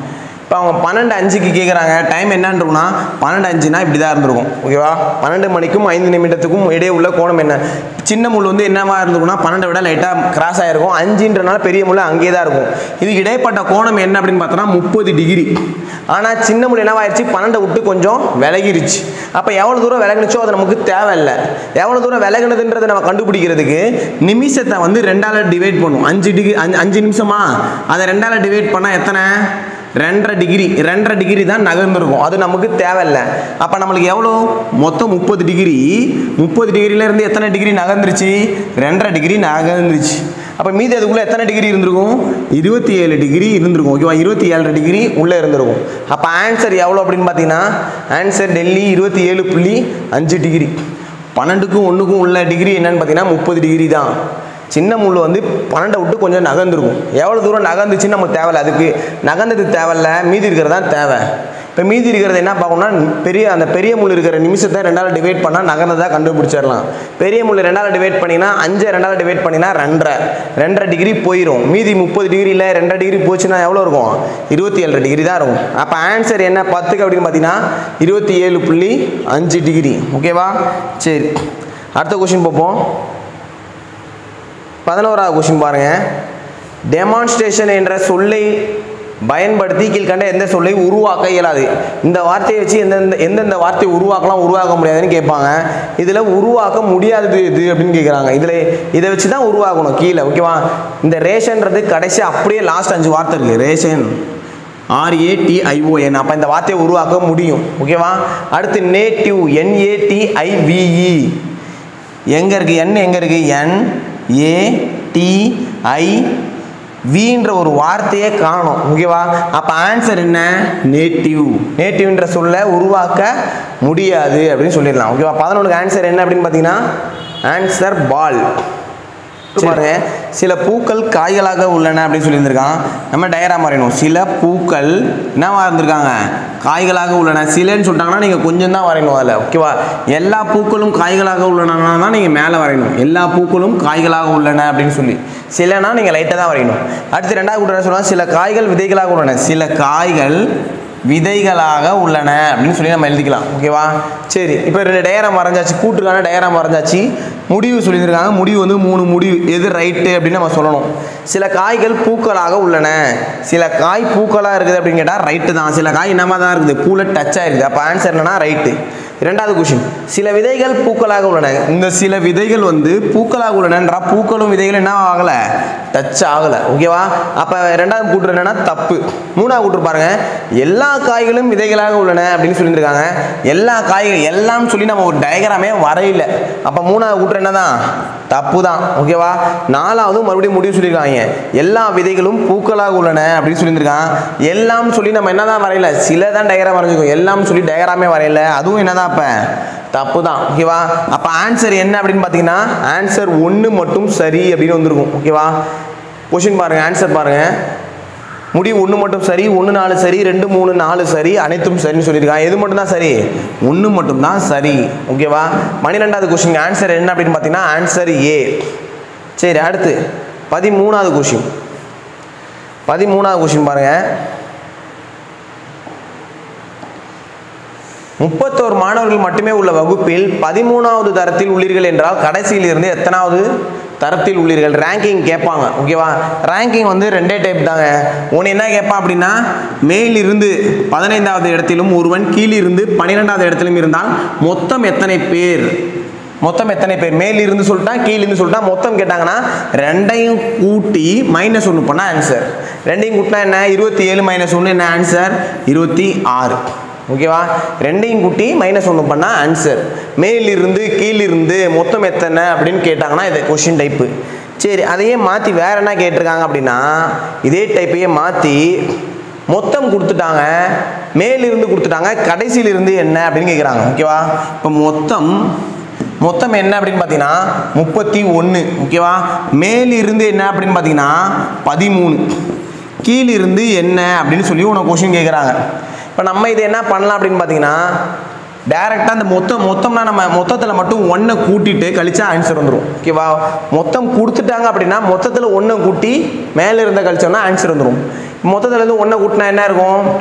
இப்போ அவங்க பன்னெண்டு அஞ்சுக்கு கேட்குறாங்க டைம் என்னன்னு இருக்கும்னா பன்னெண்டு அஞ்சுனா இப்படி தான் இருந்திருக்கும் ஓகேவா பன்னெண்டு மணிக்கும் ஐந்து நிமிடத்துக்கும் இடையே உள்ள கோணம் என்ன சின்ன முள் வந்து என்னவா இருந்திருக்கும்னா பன்னெண்டை விட லைட்டாக கிராஸ் ஆகிருக்கும் அஞ்சுன்றனால பெரிய முள் அங்கேயே தான் இருக்கும் இதுக்கு இடைப்பட்ட கோணம் என்ன அப்படின்னு பார்த்தோன்னா முப்பது டிகிரி ஆனால் சின்ன முள் என்னவாயிருச்சு பன்னெண்டை விட்டு கொஞ்சம் விலகிருச்சு அப்போ எவ்வளோ தூரம் விலகுனுச்சோ அது நமக்கு தேவையில்லை எவ்வளோ தூரம் விலகுனதுன்றதை நம்ம கண்டுபிடிக்கிறதுக்கு நிமிஷத்தை வந்து ரெண்டால டிவைட் பண்ணும் அஞ்சு டிகிரி அஞ்சு அஞ்சு நிமிஷமா அதை ரெண்டால டிவைட் பண்ணால் எத்தனை ரெண்டரை டிகிரி ரெண்டரை டிகிரி தான் நகர்ந்துருக்கும் அது நமக்கு தேவையில்லை அப்போ நம்மளுக்கு எவ்வளோ மொத்தம் முப்பது டிகிரி முப்பது டிகிரிலேருந்து எத்தனை டிகிரி நகர்ந்துருச்சு ரெண்டரை டிகிரி நகர்ந்துருச்சு அப்போ மீதி அதுக்குள்ளே எத்தனை டிகிரி இருந்திருக்கும் இருபத்தி ஏழு டிகிரி இருந்திருக்கும் ஓகேவா இருபத்தி ஏழு டிகிரி உள்ளே இருந்திருக்கும் அப்போ ஆன்சர் எவ்வளோ அப்படின்னு பார்த்தீங்கன்னா ஆன்சர் டெல்லி இருபத்தி ஏழு புள்ளி அஞ்சு டிகிரி பன்னெண்டுக்கும் ஒன்றுக்கும் உள்ள டிகிரி என்னன்னு பார்த்தீங்கன்னா முப்பது டிகிரி தான் சின்ன முள் வந்து பன்னெண்டை விட்டு கொஞ்சம் நகர்ந்துருக்கும் எவ்வளோ தூரம் நகர்ந்துச்சுன்னு நமக்கு தேவையில்ல அதுக்கு நகர்ந்தது தேவையில்ல மீதி இருக்கிறது தான் தேவை இப்போ மீதி இருக்கிறது என்ன பார்க்கணும்னா பெரிய அந்த பெரிய முள் இருக்கிற நிமிஷத்தை ரெண்டாவது டிவைட் பண்ணால் நகர்ந்ததாக கண்டுபிடிச்சிடலாம் பெரிய முள் ரெண்டாவது டிவைட் பண்ணினா அஞ்சை ரெண்டாவது டிவைட் பண்ணினா ரெண்டரை ரெண்டரை டிகிரி போயிடும் மீதி முப்பது டிகிரியில் ரெண்டரை டிகிரி போச்சுன்னா எவ்வளோ இருக்கும் இருபத்தி ஏழு டிகிரி தான் இருக்கும் அப்போ ஆன்சர் என்ன பத்துக்கு அப்படின்னு பார்த்தீங்கன்னா இருபத்தி ஏழு புள்ளி அஞ்சு டிகிரி ஓகேவா சரி அடுத்த கொஷின் பார்ப்போம் பதினோராவது கொஷின் பாருங்க டெமான்ஸ்ட்ரேஷன் என்ற சொல்லை பயன்படுத்தி கீழ்கண்ட எந்த சொல்லை உருவாக்க இயலாது இந்த வார்த்தையை வச்சு எந்தெந்த எந்தெந்த வார்த்தையை உருவாக்கலாம் உருவாக்க முடியாதுன்னு கேட்பாங்க இதில் உருவாக்க முடியாதது இது அப்படின்னு கேட்குறாங்க இதில் இதை வச்சு தான் உருவாக்கணும் கீழே ஓகேவா இந்த ரேஷன்றது கடைசி அப்படியே லாஸ்ட் அஞ்சு வார்த்தை இருக்குது ரேஷன் ஆர்ஏடிஐஓஎன் அப்போ இந்த வார்த்தையை உருவாக்க முடியும் ஓகேவா அடுத்து நேட்டிவ் என்ஏடிஐவிஇ எங்கே இருக்குது என் எங்கே இருக்குது என் ஏ டி ஐ வின்ற ஒரு வார்த்தையே காணும் ஓகேவா அப்போ ஆன்சர் என்ன நேட்டிவ் நேட்டிவ்ன்ற சொல்ல உருவாக்க முடியாது அப்படின்னு சொல்லிடலாம் ஓகேவா பதினொன்றுக்கு ஆன்சர் என்ன அப்படின்னு பார்த்தீங்கன்னா ஆன்சர் பால் பாருங்க சில பூக்கள் காய்களாக உள்ளன அப்படின்னு சொல்லியிருந்திருக்கான் நம்ம டயராம் வரையணும் சில பூக்கள் என்னவா இருந்திருக்காங்க காய்களாக உள்ளன சிலன்னு சொல்லிட்டாங்கன்னா நீங்கள் கொஞ்சம் தான் வரையணும் அதில் ஓகேவா எல்லா பூக்களும் காய்களாக உள்ளன தான் நீங்கள் மேலே வரையணும் எல்லா பூக்களும் காய்களாக உள்ளன அப்படின்னு சொல்லி சிலனா நீங்கள் லைட்டாக தான் வரையணும் அடுத்து ரெண்டாவது கூட்டம் சொல்லுவாங்க சில காய்கள் விதைகளாக உள்ளன சில காய்கள் விதைகளாக உள்ளன அப்படின்னு சொல்லி நம்ம எழுதிக்கலாம் ஓகேவா சரி இப்போ ரெண்டு டயராம் வரைஞ்சாச்சு கூட்டுக்கான டயராம் வரைஞ்சாச்சு முடிவு சொல்லியிருக்காங்க முடிவு வந்து மூணு முடிவு எது ரைட்டு அப்படின்னு நம்ம சொல்லணும் சில காய்கள் பூக்களாக உள்ளன சில காய் பூக்களாக இருக்குது அப்படின்னு கேட்டால் ரைட்டு தான் சில காய் என்னமா தான் இருக்குது பூவில் டச் ஆயிருக்குது அப்போ ஆன்சர் என்னன்னா ரைட்டு இரண்டாவது கொஷின் சில விதைகள் பூக்களாக உள்ளன இந்த சில விதைகள் வந்து பூக்களாக உள்ளனன்றா பூக்களும் விதைகளும் என்ன ஆகலை டச் ஆகலை ஓகேவா அப்போ ரெண்டாவது கூற்று என்னன்னா தப்பு மூணாவது கூற்று பாருங்க எல்லா காய்களும் விதைகளாக உள்ளன அப்படின்னு சொல்லியிருக்காங்க எல்லா காய்கள் எல்லாம் சொல்லி நம்ம ஒரு டயக்ராமே வரையில அப்போ மூணாவது கூற்று என்னதான் தப்பு தான் ஓகேவா நாலாவது மறுபடியும் முடிவு சொல்லியிருக்காங்க எல்லா விதைகளும் பூக்களாக உள்ளன அப்படின்னு சொல்லியிருக்கான் எல்லாம் சொல்லி நம்ம என்னதான் வரையல சில தான் டயக்ராம் வரைஞ்சிருக்கோம் எல்லாம் சொல்லி டயக்ராமே வரையல அதுவும் என்னதான் அப்ப தப்பு தான் ஓகேவா அப்போ ஆன்சர் என்ன அப்படின்னு பார்த்தீங்கன்னா ஆன்சர் ஒன்று மட்டும் சரி அப்படின்னு வந்திருக்கும் ஓகேவா கொஷின் பாருங்க ஆன்சர் பாருங்க முடிவு ஒன்று மட்டும் சரி ஒன்று நாலு சரி ரெண்டு மூணு நாலு சரி அனைத்தும் சரின்னு சொல்லியிருக்காங்க எது மட்டும் தான் சரி ஒன்று மட்டும் தான் சரி ஓகேவா பன்னிரெண்டாவது கொஷின் ஆன்சர் என்ன அப்படின்னு பார்த்தீங்கன்னா ஆன்சர் ஏ சரி அடுத்து பதிமூணாவது கொஷின் பதிமூணாவது கொஷின் பாருங்க முப்பத்தோரு மாணவர்கள் மட்டுமே உள்ள வகுப்பில் பதிமூணாவது தரத்தில் உள்ளீர்கள் என்றால் கடைசியில் இருந்து எத்தனாவது தரத்தில் உள்ளீர்கள் ரேங்கிங் கேட்பாங்க ஓகேவா ரேங்கிங் வந்து ரெண்டே டைப் தாங்க ஒன்று என்ன கேட்பான் அப்படின்னா மேலிருந்து பதினைந்தாவது இடத்திலும் ஒருவன் கீழிருந்து பன்னிரெண்டாவது இடத்திலும் இருந்தால் மொத்தம் எத்தனை பேர் மொத்தம் எத்தனை பேர் மேல் இருந்து சொல்லிட்டா கீழ இருந்து சொல்லிட்டா மொத்தம் கேட்டாங்கன்னா ரெண்டையும் கூட்டி மைனஸ் ஒன்று பண்ணால் ஆன்சர் ரெண்டையும் கூட்டினா என்ன இருபத்தி ஏழு மைனஸ் ஒன்று என்ன ஆன்சர் இருபத்தி ஆறு ஓகேவா ரெண்டையும் கூட்டி மைனஸ் ஒன்று பண்ணால் ஆன்சர் மேலிருந்து கீழிருந்து மொத்தம் எத்தனை அப்படின்னு கேட்டாங்கன்னா இது கொஷின் டைப்பு சரி அதையே மாற்றி வேற என்ன கேட்டிருக்காங்க அப்படின்னா இதே டைப்பையே மாற்றி மொத்தம் கொடுத்துட்டாங்க மேலிருந்து கொடுத்துட்டாங்க கடைசியிலிருந்து என்ன அப்படின்னு கேட்குறாங்க ஓகேவா இப்போ மொத்தம் மொத்தம் என்ன அப்படின்னு பார்த்தீங்கன்னா முப்பத்தி ஒன்று ஓகேவா மேலிருந்து என்ன அப்படின்னு பார்த்தீங்கன்னா பதிமூணு கீழிருந்து என்ன அப்படின்னு சொல்லி உனக்கு கொஷின் கேட்குறாங்க இப்போ நம்ம இது என்ன பண்ணலாம் அப்படின்னு பார்த்தீங்கன்னா டேரெக்டாக அந்த மொத்தம் மொத்தம்னா நம்ம மொத்தத்தில் மட்டும் ஒன்றை கூட்டிட்டு கழிச்சா ஆன்சர் வந்துடும் ஓகேவா மொத்தம் கொடுத்துட்டாங்க அப்படின்னா மொத்தத்தில் ஒன்றை கூட்டி மேலே இருந்த கழிச்சோம்னா ஆன்சர் வந்துடும் மொத்தத்தில் இருந்து ஒன்றை கூட்டினா என்ன இருக்கும்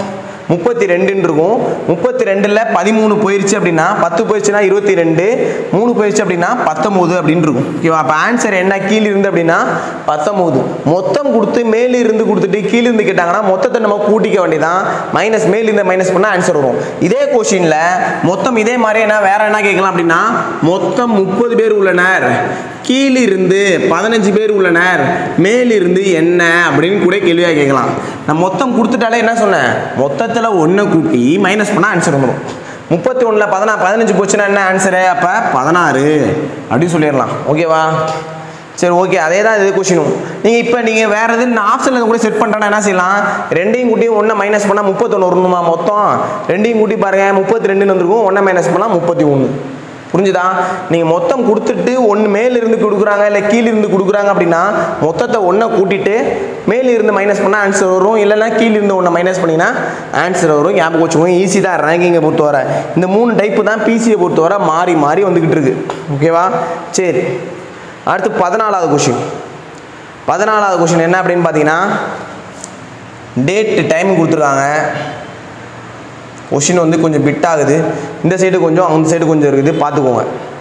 முப்பத்தி ரெண்டுன்னு இருக்கும் முப்பத்தி ரெண்டில் பதிமூணு போயிருச்சு அப்படின்னா பத்து போயிருச்சுன்னா இருபத்தி ரெண்டு மூணு போயிருச்சு அப்படின்னா பத்தொம்போது அப்படின்னு இருக்கும் ஓகேவா அப்போ ஆன்சர் என்ன கீழ் இருந்து அப்படின்னா பத்தொம்போது மொத்தம் கொடுத்து மேல இருந்து கொடுத்துட்டு கீழ இருந்து கேட்டாங்கன்னா மொத்தத்தை நம்ம கூட்டிக்க வேண்டியதான் மைனஸ் மேல இருந்து மைனஸ் பண்ணால் ஆன்சர் வரும் இதே கொஷினில் மொத்தம் இதே மாதிரி என்ன வேற என்ன கேட்கலாம் அப்படின்னா மொத்தம் முப்பது பேர் உள்ளனர் கீழிருந்து பதினஞ்சு பேர் உள்ளனர் மேலிருந்து என்ன அப்படின்னு கூட கேள்வியாக கேட்கலாம் நான் மொத்தம் கொடுத்துட்டாலே என்ன சொன்னேன் மொத்தத்தில் ஒன்றை கூட்டி மைனஸ் பண்ணால் ஆன்சர் வந்துடும் முப்பத்தி ஒன்றில் பதினா பதினஞ்சு போச்சுன்னா என்ன ஆன்சரு அப்போ பதினாறு அப்படின்னு சொல்லிடலாம் ஓகேவா சரி ஓகே அதே தான் இது கொஷினும் நீங்கள் இப்போ நீங்கள் வேறு எது நான் ஆப்ஷனில் கூட செட் பண்ணுறேன்னா என்ன செய்யலாம் ரெண்டையும் கூட்டி ஒன்றை மைனஸ் பண்ணால் முப்பத்தொன்று வரணுமா மொத்தம் ரெண்டையும் கூட்டி பாருங்கள் முப்பத்தி ரெண்டுன்னு வந்திருக்கும் ஒன்றை மைனஸ் பண்ணால் முப்பத்தி ஒன்று புரிஞ்சுதா நீங்கள் மொத்தம் கொடுத்துட்டு ஒன்று மேலிருந்து கொடுக்குறாங்க இல்லை கீழிருந்து கொடுக்குறாங்க அப்படின்னா மொத்தத்தை ஒன்றை கூட்டிட்டு மேலிருந்து மைனஸ் பண்ணால் ஆன்சர் வரும் இல்லைன்னா கீழிருந்து ஒன்றை மைனஸ் பண்ணிங்கன்னா ஆன்சர் வரும் ஞாபகம் வச்சுக்கோங்க ஈஸி தான் ரேங்கிங்கை பொறுத்தவரை இந்த மூணு டைப்பு தான் பிசியை பொறுத்தவரை மாறி மாறி வந்துக்கிட்டு இருக்கு ஓகேவா சரி அடுத்து பதினாலாவது கொஷின் பதினாலாவது கொஷின் என்ன அப்படின்னு பார்த்தீங்கன்னா டேட்டு டைம் கொடுத்துருக்காங்க கொஷின் வந்து கொஞ்சம் பிட் ஆகுது இந்த சைடு கொஞ்சம் அந்த சைடு கொஞ்சம் இருக்குது பார்த்துக்கோங்க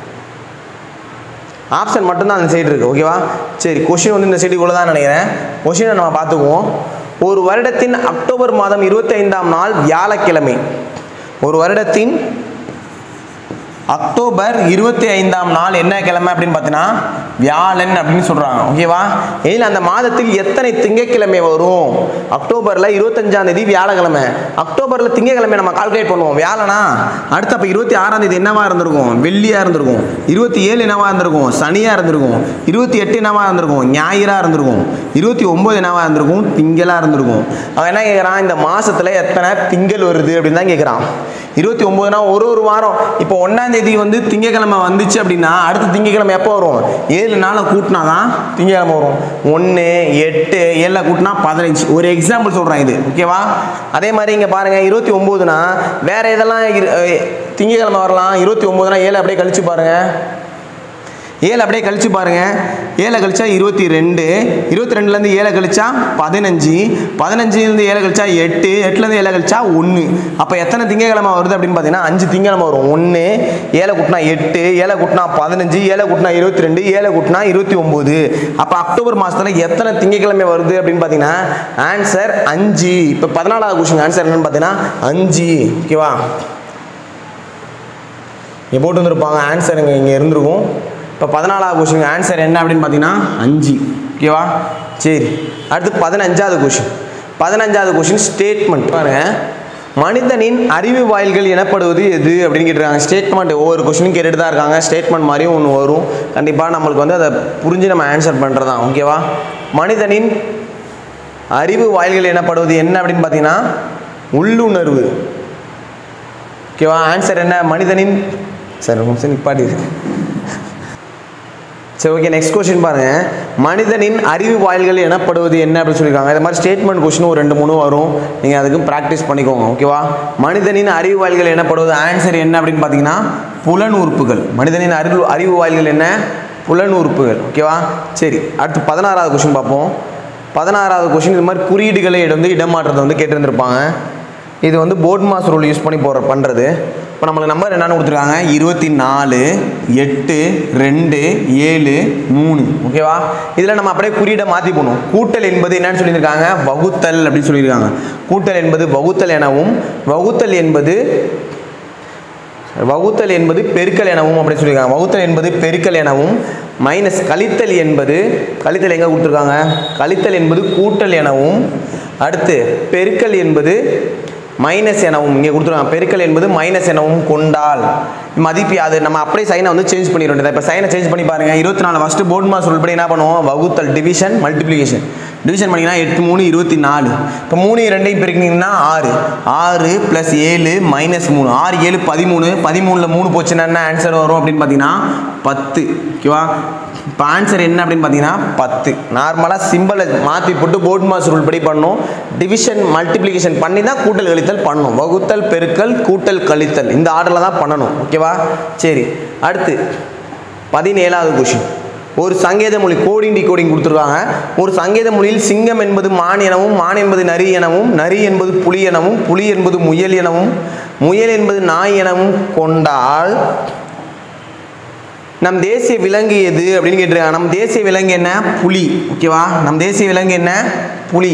ஆப்ஷன் மட்டும்தான் அந்த சைடு இருக்குது ஓகேவா சரி கொஷின் வந்து இந்த சைடு இவ்வளோ தான் நினைக்கிறேன் கொஷினை நம்ம பார்த்துக்குவோம் ஒரு வருடத்தின் அக்டோபர் மாதம் இருபத்தைந்தாம் நாள் வியாழக்கிழமை ஒரு வருடத்தின் அக்டோபர் இருபத்தி ஐந்தாம் நாள் என்ன கிழமை அப்படின்னு பார்த்தீங்கன்னா வியாழன் அப்படின்னு சொல்கிறாங்க ஓகேவா இதில் அந்த மாதத்தில் எத்தனை திங்கட்கிழமை வரும் அக்டோபரில் இருபத்தஞ்சாம் தேதி வியாழக்கிழமை அக்டோபரில் திங்கக்கிழமை நம்ம கால்குலேட் பண்ணுவோம் வியாழனா அடுத்து அப்போ இருபத்தி ஆறாம் தேதி என்னவா இருந்திருக்கும் வெள்ளியாக இருந்திருக்கும் இருபத்தி ஏழு என்னவா இருந்திருக்கும் சனியாக இருந்திருக்கும் இருபத்தி எட்டு என்னவா இருந்திருக்கும் ஞாயிறாக இருந்திருக்கும் இருபத்தி ஒம்பது என்னவா இருந்திருக்கும் திங்களாக இருந்திருக்கும் அவன் என்ன கேட்குறான் இந்த மாதத்தில் எத்தனை திங்கள் வருது அப்படின்னு தான் கேட்குறான் இருபத்தி ஒம்போதுனா ஒரு ஒரு வாரம் இப்போ ஒன்றாம் தேதி வந்து திங்கக்கிழமை வந்துச்சு அப்படின்னா அடுத்த திங்கக்கிழமை எப்போ வரும் ஏழு நாளை கூட்டினா தான் திங்கக்கிழமை வரும் ஒன்று எட்டு ஏழில் கூட்டினா பதினஞ்சு ஒரு எக்ஸாம்பிள் சொல்கிறேன் இது ஓகேவா அதே மாதிரி இங்கே பாருங்கள் இருபத்தி ஒம்போதுனா வேறு இதெல்லாம் இரு- அஹ் திங்கக்கிழமை வரலாம் இருபத்தி ஒம்போதுனா ஏழு அப்படியே கழிச்சு பாருங்கள் ஏழு அப்படியே கழிச்சு பாருங்க ஏழை கழிச்சா இருபத்தி ரெண்டு இருபத்தி ரெண்டுலேருந்து ஏழை கழிச்சா பதினஞ்சு பதினஞ்சுலேருந்து ஏழை கழிச்சா எட்டு எட்டுலேருந்து ஏழை கழிச்சா ஒன்று அப்போ எத்தனை திங்கக்கிழமை வருது அப்படின்னு பார்த்தீங்கன்னா அஞ்சு திங்கக்கிழமை வரும் ஒன்று ஏழை கூட்டினா எட்டு ஏழை கூட்டினா பதினஞ்சு ஏழை கூட்டினா இருபத்தி ரெண்டு ஏழை கூட்டினா இருபத்தி ஒம்பது அப்போ அக்டோபர் மாதத்தில் எத்தனை திங்கக்கிழமை வருது அப்படின்னு பார்த்தீங்கன்னா ஆன்சர் அஞ்சு இப்போ பதினாலாவது கொஸ்டின் ஆன்சர் என்னன்னு பார்த்தீங்கன்னா அஞ்சு ஓகேவா இங்கே போட்டு வந்திருப்பாங்க ஆன்சர் இங்கே இங்கே இருந்திருக்கும் இப்போ பதினாலாவது கொஷின் ஆன்சர் என்ன அப்படின்னு பார்த்தீங்கன்னா அஞ்சு ஓகேவா சரி அடுத்து பதினஞ்சாவது கொஷின் பதினஞ்சாவது கொஷின் ஸ்டேட்மெண்ட் பாருங்க மனிதனின் அறிவு வாயில்கள் எனப்படுவது எது அப்படின்னு கேட்டிருக்காங்க ஸ்டேட்மெண்ட் ஒவ்வொரு கொஷினும் கேட்டுட்டு தான் இருக்காங்க ஸ்டேட்மெண்ட் மாதிரியும் ஒன்று வரும் கண்டிப்பாக நம்மளுக்கு வந்து அதை புரிஞ்சு நம்ம ஆன்சர் பண்ணுறது தான் ஓகேவா மனிதனின் அறிவு வாயில்கள் எனப்படுவது என்ன அப்படின்னு பார்த்தீங்கன்னா உள்ளுணர்வு ஓகேவா ஆன்சர் என்ன மனிதனின் சரி ஒரு நிமிஷம் நிப்பாட்டி சரி ஓகே நெக்ஸ்ட் கொஸ்டின் பாருங்க மனிதனின் அறிவு வாயில்கள் எனப்படுவது என்ன அப்படின்னு சொல்லியிருக்காங்க இது மாதிரி ஸ்டேட்மெண்ட் கொஸ்டின் ஒரு ரெண்டு மூணு வரும் நீங்கள் அதுக்கும் ப்ராக்டிஸ் பண்ணிக்கோங்க ஓகேவா மனிதனின் அறிவு வாயில்கள் எனப்படுவது ஆன்சர் என்ன அப்படின்னு பார்த்தீங்கன்னா புலன் உறுப்புகள் மனிதனின் அறிவு அறிவு வாயில்கள் என்ன புலன் உறுப்புகள் ஓகேவா சரி அடுத்து பதினாறாவது கொஸ்டின் பார்ப்போம் பதினாறாவது கொஸ்டின் இது மாதிரி குறியீடுகளை வந்து இடமாற்றத்தை வந்து கேட்டிருந்திருப்பாங்க இது வந்து போர்ட் மாஸ் ரூல் யூஸ் பண்ணி போகிற பண்ணுறது இப்போ நம்மளுக்கு நம்பர் என்னென்னு கொடுத்துருக்காங்க இருபத்தி நாலு எட்டு ரெண்டு ஏழு மூணு ஓகேவா இதில் நம்ம அப்படியே குறியீடை மாற்றி போகணும் கூட்டல் என்பது என்னன்னு சொல்லியிருக்காங்க வகுத்தல் அப்படின்னு சொல்லியிருக்காங்க கூட்டல் என்பது வகுத்தல் எனவும் வகுத்தல் என்பது வகுத்தல் என்பது பெருக்கல் எனவும் அப்படி சொல்லியிருக்காங்க வகுத்தல் என்பது பெருக்கல் எனவும் மைனஸ் கழித்தல் என்பது கழித்தல் எங்கே கொடுத்துருக்காங்க கழித்தல் என்பது கூட்டல் எனவும் அடுத்து பெருக்கல் என்பது மைனஸ் எனவும் இங்கே கொடுத்துருக்காங்க பெருக்கல் என்பது மைனஸ் எனவும் கொண்டால் மதிப்பு அது நம்ம அப்படியே சைனை வந்து சேஞ்ச் பண்ணிட வேண்டியது இப்போ சைனை சேஞ்ச் பண்ணி பாருங்க இருபத்தி நாலு ஃபஸ்ட்டு போர்ட் மாஸ் ரூல் படி என்ன பண்ணுவோம் வகுத்தல் டிவிஷன் மல்டிப்ளிகேஷன் டிவிஷன் பண்ணிங்கன்னா எட்டு மூணு இருபத்தி நாலு இப்போ மூணு ரெண்டையும் பெருக்கினீங்கன்னா ஆறு ஆறு ப்ளஸ் ஏழு மைனஸ் மூணு ஆறு ஏழு பதிமூணு பதிமூணில் மூணு போச்சுன்னா என்ன ஆன்சர் வரும் அப்படின்னு பார்த்தீங்கன்னா பத்து ஓகேவா இப்போ ஆன்சர் என்ன அப்படின்னு பார்த்தீங்கன்னா பத்து நார்மலாக சிம்பிளை மாற்றி போட்டு போர்ட் மாஸ் ரூல் படி பண்ணணும் டிவிஷன் மல்டிப்ளிகேஷன் பண்ணி தான் கூட்டல் கழித்தல் பண்ணணும் வகுத்தல் பெருக்கல் கூட்டல் கழித்தல் இந்த ஆர்டரில் தான் பண்ணணும் ஓகேவா சரி அடுத்து பதினேழாவது கொஷின் ஒரு சங்கேத மொழி கோடிங் டிகோடிங் கொடுத்துருக்காங்க ஒரு சங்கேத மொழியில் சிங்கம் என்பது மான் எனவும் மான் என்பது நரி எனவும் நரி என்பது புலி எனவும் புலி என்பது முயல் எனவும் முயல் என்பது நாய் எனவும் கொண்டால் நம் தேசிய விலங்கு எது அப்படின்னு கேட்டிருக்காங்க நம் தேசிய விலங்கு என்ன புலி ஓகேவா நம் தேசிய விலங்கு என்ன புலி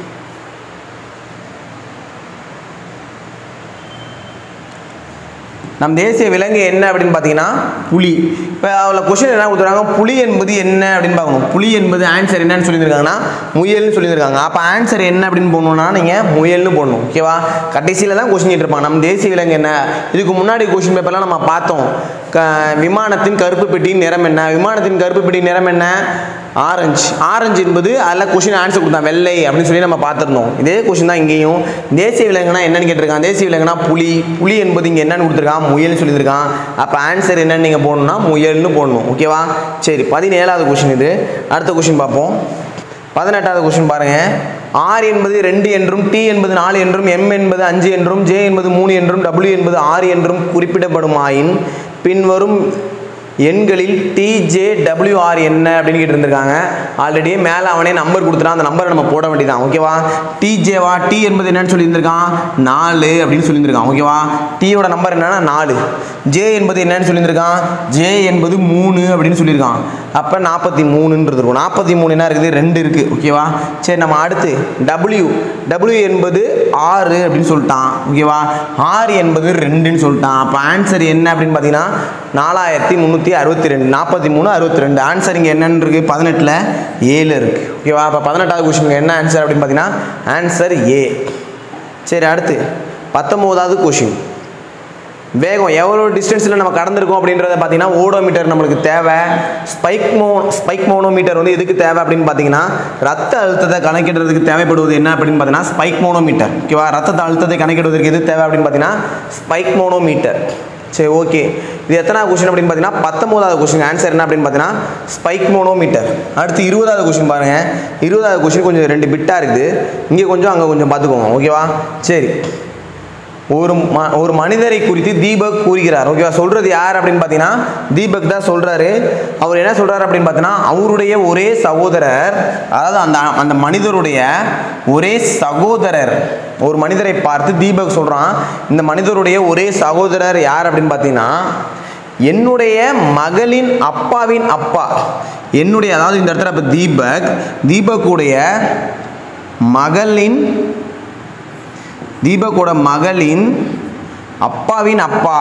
நம் தேசிய விலங்கு என்ன அப்படின்னு பார்த்தீங்கன்னா புலி இப்போ அதில் கொஷின் என்ன கொடுத்துருக்காங்க புலி என்பது என்ன அப்படின்னு பார்க்கணும் புலி என்பது ஆன்சர் என்னன்னு சொல்லியிருக்காங்கன்னா முயல்னு சொல்லியிருக்காங்க அப்போ ஆன்சர் என்ன அப்படின்னு போடணும்னா நீங்கள் முயல்னு போடணும் ஓகேவா கடைசியில் தான் கொஷின் கேட்டிருப்பாங்க நம் தேசிய விலங்கு என்ன இதுக்கு முன்னாடி கொஷின் பேப்பர்லாம் நம்ம பார்த்தோம் க விமானத்தின் கருப்பு பெட்டியின் நிறம் என்ன விமானத்தின் கருப்பு பெட்டியின் நிறம் என்ன ஆரஞ்சு ஆரஞ்சு என்பது அதில் கொஷின் ஆன்சர் கொடுத்தான் வெள்ளை அப்படின்னு சொல்லி நம்ம பார்த்துருந்தோம் இதே கொஷின் தான் இங்கேயும் தேசிய விலங்குனா என்னன்னு கேட்டிருக்கான் தேசிய விலங்குனா புலி புலி என்பது இங்கே என்னன்னு கொடுத்துருக்கான் முயல்னு சொல்லியிருக்கான் அப்போ ஆன்சர் என்னன்னு நீங்கள் போடணும்னா முயல்னு போடணும் ஓகேவா சரி பதினேழாவது கொஷின் இது அடுத்த கொஷின் பார்ப்போம் பதினெட்டாவது கொஷின் பாருங்க ஆர் என்பது ரெண்டு என்றும் டி என்பது நாலு என்றும் எம் என்பது அஞ்சு என்றும் ஜே என்பது மூணு என்றும் டபிள்யூ என்பது ஆறு என்றும் குறிப்பிடப்படுமாயின் பின்வரும் எண்களில் டிஜே டபிள்யூஆர் என்ன அப்படின்னு கேட்டிருந்திருக்காங்க ஆல்ரெடி மேலே அவனே நம்பர் கொடுத்துட்டான் அந்த நம்பரை நம்ம போட வேண்டியதான் ஓகேவா டிஜேவா டி என்பது என்னன்னு சொல்லியிருந்திருக்கான் நாலு அப்படின்னு சொல்லியிருந்திருக்கான் ஓகேவா டீயோட நம்பர் என்னன்னா நாலு ஜே என்பது என்னன்னு சொல்லியிருந்திருக்கான் ஜே என்பது மூணு அப்படின்னு சொல்லியிருக்கான் அப்போ நாற்பத்தி மூணுன்றது இருக்கும் நாற்பத்தி மூணு என்ன இருக்குது ரெண்டு இருக்குது ஓகேவா சரி நம்ம அடுத்து டபிள்யூ டபிள்யூ என்பது ஆறு அப்படின்னு சொல்லிட்டான் ஓகேவா ஆறு என்பது ரெண்டுன்னு சொல்லிட்டான் அப்போ ஆன்சர் என்ன அப்படின்னு பார்த்தீங்கன்னா நாலாயிரத்தி முந்நூற்றி அறுபத்தி ரெண்டு நாற்பத்தி மூணு அறுபத்தி ரெண்டு ஆன்சர் இங்கே என்னன்னு இருக்குது பதினெட்டில் ஏழு இருக்குது ஓகேவா அப்போ பதினெட்டாவது கொஷினுக்கு என்ன ஆன்சர் அப்படின்னு பார்த்தீங்கன்னா ஆன்சர் ஏ சரி அடுத்து பத்தொம்போதாவது கொஷின் வேகம் எவ்வளோ டிஸ்டன்ஸில் நம்ம கடந்திருக்கோம் அப்படின்றத பார்த்தீங்கன்னா ஓடோமீட்டர் நம்மளுக்கு தேவை ஸ்பைக் மோ ஸ்பைக் மோனோமீட்டர் வந்து எதுக்கு தேவை அப்படின்னு பார்த்தீங்கன்னா ரத்த அழுத்தத்தை கணக்கிடுறதுக்கு தேவைப்படுவது என்ன அப்படின்னு பார்த்தீங்கன்னா ஸ்பைக் மோனோமீட்டர் ஓகேவா ரத்த அழுத்தத்தை கணக்கிடுவதற்கு எது தேவை அப்படின்னு பார்த்தீங்கன்னா ஸ்பைக் மோனோமீட்டர் சரி ஓகே இது எத்தனாவது கொஸ்டின் அப்படின்னு பார்த்தீங்கன்னா பத்தொம்போதாவது கொஸ்டின் ஆன்சர் என்ன அப்படின்னு பார்த்தீங்கன்னா ஸ்பைக் மோனோமீட்டர் அடுத்து இருபதாவது கொஸ்டின் பாருங்கள் இருபதாவது கொஸ்டின் கொஞ்சம் ரெண்டு பிட்டாக இருக்குது இங்கே கொஞ்சம் அங்கே கொஞ்சம் பார்த்துக்கோங்க ஓகேவா சரி ஒரு ம ஒரு மனிதரை குறித்து தீபக் கூறுகிறார் ஓகேவா சொல்றது யார் அப்படின்னு பார்த்தீங்கன்னா தீபக் தான் சொல்றாரு அவர் என்ன சொல்றாரு அப்படின்னு பார்த்தீங்கன்னா அவருடைய ஒரே சகோதரர் அதாவது அந்த அந்த மனிதருடைய ஒரே சகோதரர் ஒரு மனிதரை பார்த்து தீபக் சொல்றான் இந்த மனிதருடைய ஒரே சகோதரர் யார் அப்படின்னு பார்த்தீங்கன்னா என்னுடைய மகளின் அப்பாவின் அப்பா என்னுடைய அதாவது இந்த இடத்துல இப்போ தீபக் தீபக்குடைய மகளின் தீபக்கோட மகளின் அப்பாவின் அப்பா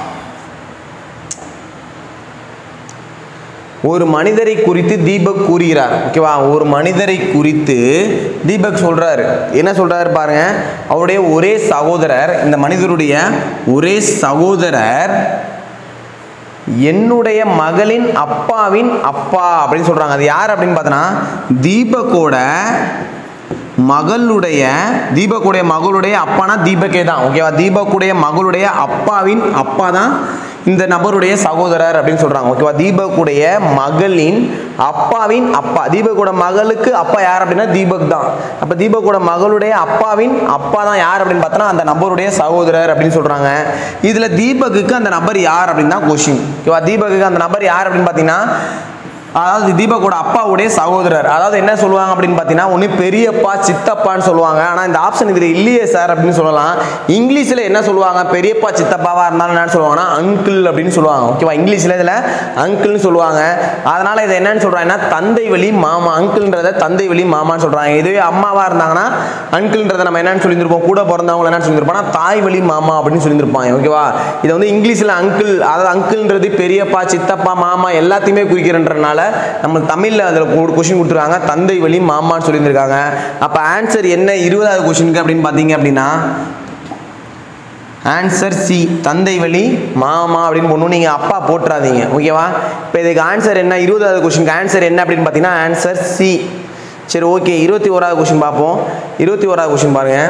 ஒரு மனிதரை குறித்து தீபக் கூறுகிறார் ஓகேவா ஒரு மனிதரை குறித்து தீபக் சொல்றாரு என்ன சொல்றாரு பாருங்க அவருடைய ஒரே சகோதரர் இந்த மனிதருடைய ஒரே சகோதரர் என்னுடைய மகளின் அப்பாவின் அப்பா அப்படின்னு சொல்றாங்க அது யார் அப்படின்னு பார்த்தோன்னா தீபக்கோட மகளுடைய தீபக்குடைய மகளுடைய அப்பானா தீபக்கே தான் ஓகேவா தீபக்குடைய மகளுடைய அப்பாவின் அப்பா தான் இந்த நபருடைய சகோதரர் அப்படின்னு சொல்றாங்க ஓகேவா தீபக்குடைய மகளின் அப்பாவின் அப்பா தீபக்கோட மகளுக்கு அப்பா யார் அப்படின்னா தீபக் தான் அப்ப தீபக்கோட மகளுடைய அப்பாவின் அப்பா தான் யார் அப்படின்னு பார்த்தோன்னா அந்த நபருடைய சகோதரர் அப்படின்னு சொல்றாங்க இதுல தீபக்குக்கு அந்த நபர் யார் அப்படின்னு தான் கொஷின் ஓகேவா தீபக்குக்கு அந்த நபர் யார் அப்படின்னு பார்த்தீங்கன்னா அதாவது தீபக்கோட அப்பாவுடைய சகோதரர் அதாவது என்ன சொல்லுவாங்க அப்படின்னு பார்த்தீங்கன்னா ஒன்று பெரியப்பா சித்தப்பான்னு சொல்லுவாங்க ஆனால் இந்த ஆப்ஷன் இதில் இல்லையே சார் அப்படின்னு சொல்லலாம் இங்கிலீஷில் என்ன சொல்லுவாங்க பெரியப்பா சித்தப்பாவாக இருந்தாலும் என்ன சொல்லுவாங்கன்னா அங்கிள் அப்படின்னு சொல்லுவாங்க ஓகேவா இங்கிலீஷில் இதில் அங்கிள்னு சொல்லுவாங்க அதனால் இதை என்னன்னு சொல்கிறாங்கன்னா தந்தை வழி மாமா அங்கிள்ன்றத தந்தை வழி மாமான்னு சொல்கிறாங்க இதுவே அம்மாவாக இருந்தாங்கன்னா அங்கிள்ன்றதை நம்ம என்னன்னு சொல்லியிருப்போம் கூட பிறந்தவங்க என்னன்னு சொல்லியிருப்போம்னா தாய் வழி மாமா அப்படின்னு சொல்லியிருப்பாங்க ஓகேவா இதை வந்து இங்கிலீஷில் அங்கிள் அதாவது அங்கிள்ன்றது பெரியப்பா சித்தப்பா மாமா எல்லாத்தையுமே குறிக்கிறன்றனால நம்ம தமிழில் அதில் கொஷின் கொடுத்துருக்காங்க தந்தை வழி மாமான்னு சொல்லியிருந்திருக்காங்க அப்போ ஆன்சர் என்ன இருபதாவது கொஷினுக்கு அப்படின்னு பார்த்தீங்க அப்படின்னா ஆன்சர் சி தந்தை வழி மாமா அப்படின்னு போடணும் நீங்கள் அப்பா போட்டுறாதீங்க ஓகேவா இப்போ இதுக்கு ஆன்சர் என்ன இருபதாவது கொஷினுக்கு ஆன்சர் என்ன அப்படின்னு பார்த்தீங்கன்னா ஆன்சர் சி சரி ஓகே இருபத்தி ஓராவது கொஷின் பார்ப்போம் இருபத்தி ஓராவது கொஷின் பாருங்கள்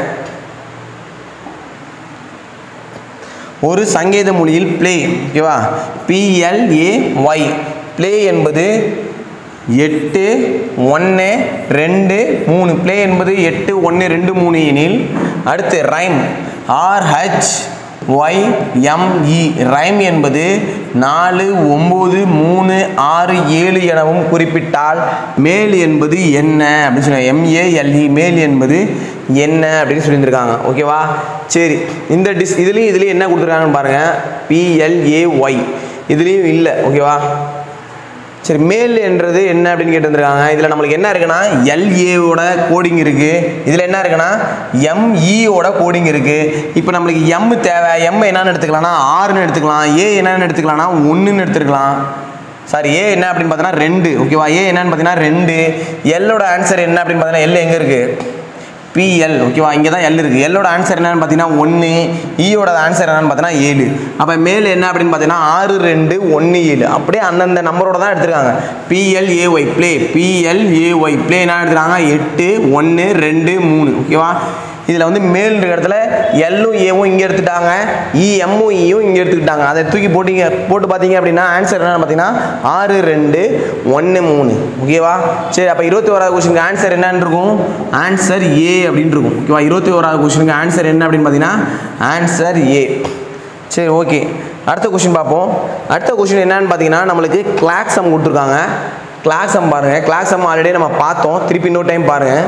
ஒரு சங்கேத மொழியில் ப்ளே ஓகேவா பிஎல்ஏ ஒய் ப்ளே என்பது எட்டு ஒன்று ரெண்டு மூணு ப்ளே என்பது எட்டு ஒன்று ரெண்டு மூணு எனில் அடுத்து rhyme RH Y ME rhyme என்பது நாலு ஒம்பது மூணு ஆறு ஏழு எனவும் குறிப்பிட்டால் மேல் என்பது என்ன அப்படின்னு சொல்லி எம்ஏஎல்இ மேல் என்பது என்ன அப்படின்னு சொல்லியிருந்திருக்காங்க ஓகேவா சரி இந்த டிஸ் இதுலேயும் இதுலேயும் என்ன கொடுத்துருக்காங்கன்னு பாருங்கள் பிஎல்ஏஒய் இதுலேயும் இல்லை ஓகேவா சரி மேல் என்றது என்ன அப்படின்னு கேட்டிருந்திருக்காங்க இதில் நம்மளுக்கு என்ன இருக்குன்னா எல்ஏவோட கோடிங் இருக்குது இதில் என்ன இருக்குன்னா எம்இயோட கோடிங் இருக்குது இப்போ நம்மளுக்கு எம் தேவை எம் என்னன்னு எடுத்துக்கலாம்னா ஆறுன்னு எடுத்துக்கலாம் ஏ என்னன்னு எடுத்துக்கலாம்னா ஒன்றுன்னு எடுத்துக்கலாம் சாரி ஏ என்ன அப்படின்னு பார்த்தீங்கன்னா ரெண்டு ஓகேவா ஏ என்னன்னு பார்த்தீங்கன்னா ரெண்டு எல்லோட ஆன்சர் என்ன அப்படின்னு பார்த்தீங்கன்னா எல் எங்கே இருக்குது பிஎல் ஓகேவா இங்கே தான் எல் இருக்குது எல்லோட ஆன்சர் என்னன்னு பார்த்தீங்கன்னா ஒன்று ஈயோட ஆன்சர் என்னன்னு பார்த்தீங்கன்னா ஏழு அப்போ மேல் என்ன அப்படின்னு பார்த்தீங்கன்னா ஆறு ரெண்டு ஒன்று ஏழு அப்படியே அந்தந்த நம்பரோட தான் எடுத்திருக்காங்க பிஎல்ஏஒய் ப்ளே பிஎல்ஏஒய் ப்ளே என்ன எடுத்துருக்காங்க எட்டு ஒன்று ரெண்டு மூணு ஓகேவா இதில் வந்து மேல் இருக்கிற இடத்துல எல்லும் ஏவும் இங்கே எடுத்துட்டாங்க இ எம்மும் ஈயும் இங்கே எடுத்துக்கிட்டாங்க அதை தூக்கி போட்டிங்க போட்டு பார்த்தீங்க அப்படின்னா ஆன்சர் என்னன்னு பார்த்தீங்கன்னா ஆறு ரெண்டு ஒன்று மூணு ஓகேவா சரி அப்போ இருபத்தி ஓராவது கொஸ்டினுக்கு ஆன்சர் என்னன்னு இருக்கும் ஆன்சர் ஏ அப்படின்னு இருக்கும் ஓகேவா இருபத்தி ஓராவது கொஸ்டினுக்கு ஆன்சர் என்ன அப்படின்னு பார்த்தீங்கன்னா ஆன்சர் ஏ சரி ஓகே அடுத்த கொஸ்டின் பார்ப்போம் அடுத்த கொஸ்டின் என்னன்னு பார்த்தீங்கன்னா நம்மளுக்கு கிளாக் சம் கொடுத்துருக்காங்க கிளாக் சம் பாருங்கள் கிளாக் சம் ஆல்ரெடி நம்ம பார்த்தோம் திருப்பி இன்னொரு டைம் பாருங்கள்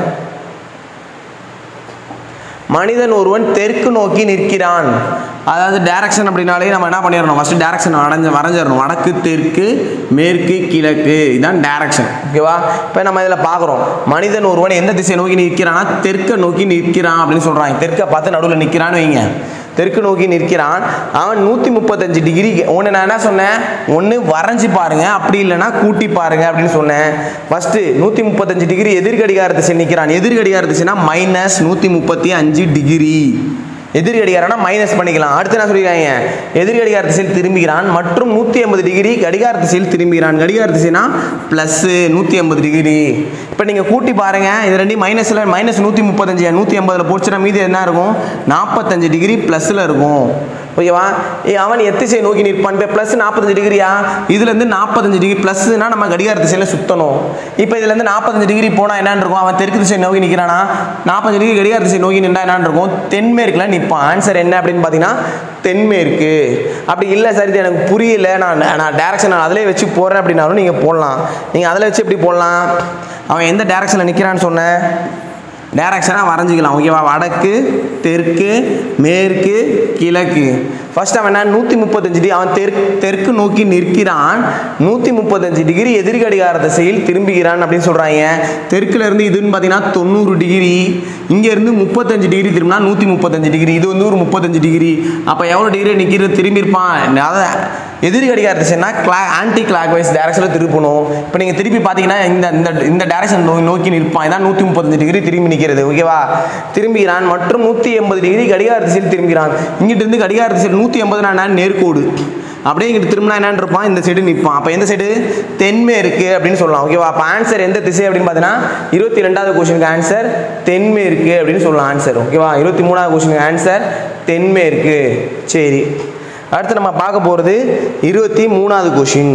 மனிதன் ஒருவன் தெற்கு நோக்கி நிற்கிறான் அதாவது டைரக்ஷன் அப்படின்னாலே நம்ம என்ன பண்ணிடணும் ஃபஸ்ட்டு டைரக்ஷன் வரைஞ்ச வரைஞ்சிடணும் வடக்கு தெற்கு மேற்கு கிழக்கு இதுதான் டைரக்ஷன் ஓகேவா இப்போ நம்ம இதில் பார்க்குறோம் மனிதன் ஒருவன் எந்த திசையை நோக்கி நிற்கிறான்னா தெற்கை நோக்கி நிற்கிறான் அப்படின்னு சொல்கிறாங்க தெற்கை பார்த்து நடுவில் நிற்கிறான்னு வைங்க தெற்கு நோக்கி நிற்கிறான் அவன் நூற்றி முப்பத்தஞ்சு டிகிரி ஒன்று நான் என்ன சொன்னேன் ஒன்று வரைஞ்சி பாருங்க அப்படி இல்லைன்னா கூட்டி பாருங்க அப்படின்னு சொன்னேன் ஃபஸ்ட்டு நூற்றி முப்பத்தஞ்சு டிகிரி எதிர்கடிகார திசை நிற்கிறான் எதிர்கடிகார திசைனா மைனஸ் நூற்றி முப்பத்தி அஞ்சு டிகிரி எதிர்கடிகாரம்னா மைனஸ் பண்ணிக்கலாம் அடுத்து என்ன சொல்லியிருக்காங்க எதிர்கடிகார திசையில் திரும்புகிறான் மற்றும் நூற்றி ஐம்பது டிகிரி கடிகார திசையில் திரும்புகிறான் கடிகார திசைனா ப்ளஸ்ஸு நூற்றி ஐம்பது டிகிரி இப்போ நீங்கள் கூட்டி பாருங்கள் இது ரெண்டையும் மைனஸில் மைனஸ் நூற்றி முப்பத்தஞ்சு நூற்றி ஐம்பதில் போச்சுன்னா மீதி என்ன இருக்கும் நாற்பத்தஞ்சு டிகிரி ப்ளஸில் இருக்கும் ஓகேவா ஏ அவன் எத்திசை நோக்கி நிற்பான் இப்போ ப்ளஸ் நாற்பத்தஞ்சு டிகிரியா இதுலேருந்து நாற்பத்தஞ்சு டிகிரி ப்ளஸ்னா நம்ம கடிகார திசையில் சுற்றணும் இப்போ இதுலேருந்து நாற்பத்தஞ்சு டிகிரி போனால் என்னன்னு இருக்கும் அவன் தெற்கு திசை நோக்கி நிற்கிறானா நாற்பத்தஞ்சு டிகிரி கடிகார திசை நோக்கி நின்றா என்னன்னு இருக்கும் தென்மேற்கில் நிற்பான் ஆன்சர் என்ன அப்படின்னு பார்த்தீங்கன்னா தென்மேற்கு அப்படி இல்லை சரி இது எனக்கு புரியல நான் நான் டேரக்ஷன் நான் அதிலே வச்சு போகிறேன் அப்படின்னாலும் நீங்கள் போடலாம் நீங்கள் அதில் வச்சு எப்படி போடலாம் அவன் எந்த டேரக்ஷனில் நிற்கிறான்னு சொன்னேன் டேரக்ஷனாக வரைஞ்சிக்கலாம் ஓகேவா வடக்கு தெற்கு மேற்கு கிழக்கு ஃபர்ஸ்ட் அவன் என்ன நூற்றி முப்பத்தஞ்சு டிகிரி அவன் தெற்கு தெற்கு நோக்கி நிற்கிறான் நூற்றி முப்பத்தஞ்சு டிகிரி எதிர்கடிகார திசையில் திரும்புகிறான் அப்படின்னு சொல்கிறாங்க தெற்குல இருந்து இதுன்னு பார்த்தீங்கன்னா தொண்ணூறு டிகிரி இங்கேருந்து முப்பத்தஞ்சு டிகிரி திரும்பினா நூற்றி முப்பத்தஞ்சு டிகிரி இது வந்து ஒரு முப்பத்தஞ்சு டிகிரி அப்போ எவ்வளோ டிகிரி நிற்கிறது திரும்பியிருப்பான் அதாவது எதிர்கடிகார திசைனா கிளா ஆன்டி கிளாக் வைஸ் டேரக்ஷனில் திருப்பணும் இப்போ நீங்கள் திருப்பி பார்த்தீங்கன்னா இந்த இந்த இந்த டேரக்ஷன் நோக்கி நோக்கி நிற்பான் இதான் நூற்றி முப்பத்தஞ்சு டிகிரி திரும்பி நிற்கிறது ஓகேவா திரும்புகிறான் மற்றும் நூற்றி எண்பது டிகிரி கடிகார திசையில் திரும்புகிறான் இங்கிட்டு இருந்து கடிகார திசையில் நூற்றி எண்பதுனா நேர்கோடு அப்படியே இங்கிட்டு திரும்பினா என்னன்னு இருப்பான் இந்த சைடு நிற்பான் அப்போ எந்த சைடு தென்மேற்கு அப்படின்னு சொல்லலாம் ஓகேவா அப்போ ஆன்சர் எந்த திசை அப்படின்னு பார்த்தீங்கன்னா இருபத்தி ரெண்டாவது கொஸ்டினுக்கு ஆன்சர் தென்மேற்கு அப்படின்னு சொல்லலாம் ஆன்சர் ஓகேவா இருபத்தி மூணாவது கொஸ்டினுக்கு ஆன்சர் தென்மேற்கு சரி அடுத்து நம்ம பார்க்க போகிறது இருபத்தி மூணாவது கொஷின்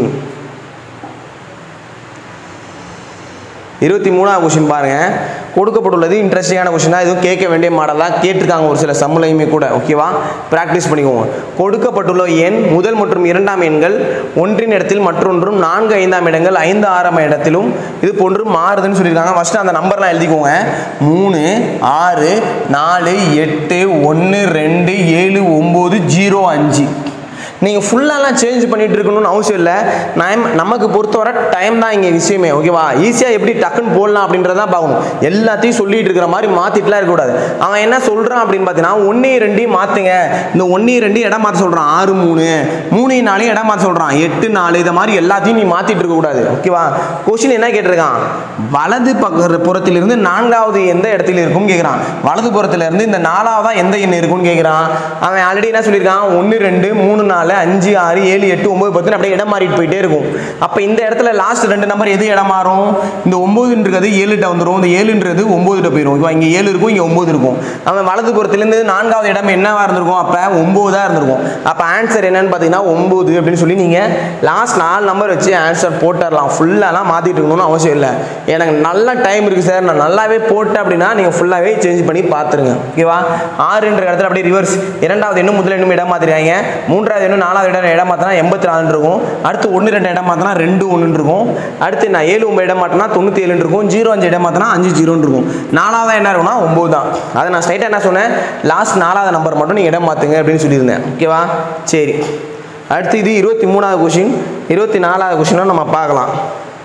இருபத்தி மூணாவது கொஷின் பாருங்க கொடுக்கப்பட்டுள்ளது இன்ட்ரெஸ்டிங்கான கொஷின் தான் இதுவும் கேட்க வேண்டிய மாடல் தான் கேட்டிருக்காங்க ஒரு சில சம்முலையுமே கூட ஓகேவா ப்ராக்டிஸ் பண்ணிக்கோங்க கொடுக்கப்பட்டுள்ள எண் முதல் மற்றும் இரண்டாம் எண்கள் ஒன்றின் இடத்தில் மற்றொன்றும் நான்கு ஐந்தாம் இடங்கள் ஐந்து ஆறாம் இடத்திலும் இது போன்று மாறுதுன்னு சொல்லியிருக்காங்க ஃபஸ்ட்டு அந்த நம்பர்லாம் எழுதிக்கோங்க மூணு ஆறு நாலு எட்டு ஒன்று ரெண்டு ஏழு ஒம்பது ஜீரோ அஞ்சு நீங்கள் ஃபுல்லாலாம் சேஞ்ச் பண்ணிட்டு இருக்கணும்னு அவசியம் இல்லை டைம் நமக்கு பொறுத்தவரை டைம் தான் இங்கே விஷயமே ஓகேவா ஈஸியாக எப்படி டக்குன்னு போடலாம் அப்படின்றத பார்க்கணும் எல்லாத்தையும் சொல்லிட்டு இருக்கிற மாதிரி மாற்றிட்டுலாம் இருக்கக்கூடாது அவன் என்ன சொல்கிறான் அப்படின்னு பார்த்தீங்கன்னா ஒன்றையும் ரெண்டையும் மாற்றுங்க இந்த ஒன்றையும் ரெண்டையும் இடம் மாற்ற சொல்கிறான் ஆறு மூணு மூணையும் நாளையும் இடம் மாற்ற சொல்கிறான் எட்டு நாலு இதை மாதிரி எல்லாத்தையும் நீ மாற்றிட்டு இருக்கக்கூடாது ஓகேவா கொஷின் என்ன கேட்டிருக்கான் வலது பக்க புறத்திலிருந்து நான்காவது எந்த இடத்துல இருக்கும் கேட்குறான் வலது புறத்துல இருந்து இந்த நாலாவதா எந்த எண் இருக்கும்னு கேட்குறான் அவன் ஆல்ரெடி என்ன சொல்லியிருக்கான் ஒன்று ரெண்டு மூணு நாலு நாலு அஞ்சு ஆறு ஏழு எட்டு ஒம்பது பத்துன்னு அப்படியே இடம் மாறிட்டு போயிட்டே இருக்கும் அப்போ இந்த இடத்துல லாஸ்ட் ரெண்டு நம்பர் எது இடம் மாறும் இந்த ஒம்போதுன்றது ஏழுட்ட வந்துடும் இந்த ஏழுன்றது ஒம்போதுட்ட போயிடும் இப்போ இங்கே ஏழு இருக்கும் இங்கே ஒம்பது இருக்கும் அவன் வலது புறத்துலேருந்து நான்காவது இடம் என்னவா இருந்திருக்கும் அப்போ ஒம்போதாக இருந்திருக்கும் அப்போ ஆன்சர் என்னன்னு பார்த்தீங்கன்னா ஒம்பது அப்படின்னு சொல்லி நீங்கள் லாஸ்ட் நாலு நம்பர் வச்சு ஆன்சர் போட்டுடலாம் ஃபுல்லாலாம் மாற்றிட்டு இருக்கணும்னு அவசியம் இல்லை எனக்கு நல்ல டைம் இருக்குது சார் நான் நல்லாவே போட்டேன் அப்படின்னா நீங்கள் ஃபுல்லாகவே சேஞ்ச் பண்ணி பார்த்துருங்க ஓகேவா ஆறுன்ற இடத்துல அப்படியே ரிவர்ஸ் இரண்டாவது எண்ணும் முதல் எண்ணும் இடம் மாற்றிருக்காங்க மூன்றாவது எண்ணும் நாலாவது இடம் இடம் மாற்றினா எண்பத்தி நாலுன்னு இருக்கும் அடுத்து ஒன்று ரெண்டு இடம் மாற்றினா ரெண்டு ஒன்றுன்னு இருக்கும் அடுத்து நான் ஏழு ஒன்பது இடம் மாற்றினா தொண்ணூற்றி ஏழுன்னு இருக்கும் ஜீரோ அஞ்சு இடம் மாற்றினா அஞ்சு ஜீரோன்னு இருக்கும் நாலாவது என்ன இருக்கும்னா ஒம்பது தான் அதை நான் ஸ்ட்ரைட்டாக என்ன சொன்னேன் லாஸ்ட் நாலாவது நம்பர் மட்டும் நீங்கள் இடம் மாற்றுங்க அப்படின்னு சொல்லியிருந்தேன் ஓகேவா சரி அடுத்து இது இருபத்தி மூணாவது கொஷின் இருபத்தி நாலாவது கொஷினும் நம்ம பார்க்கலாம்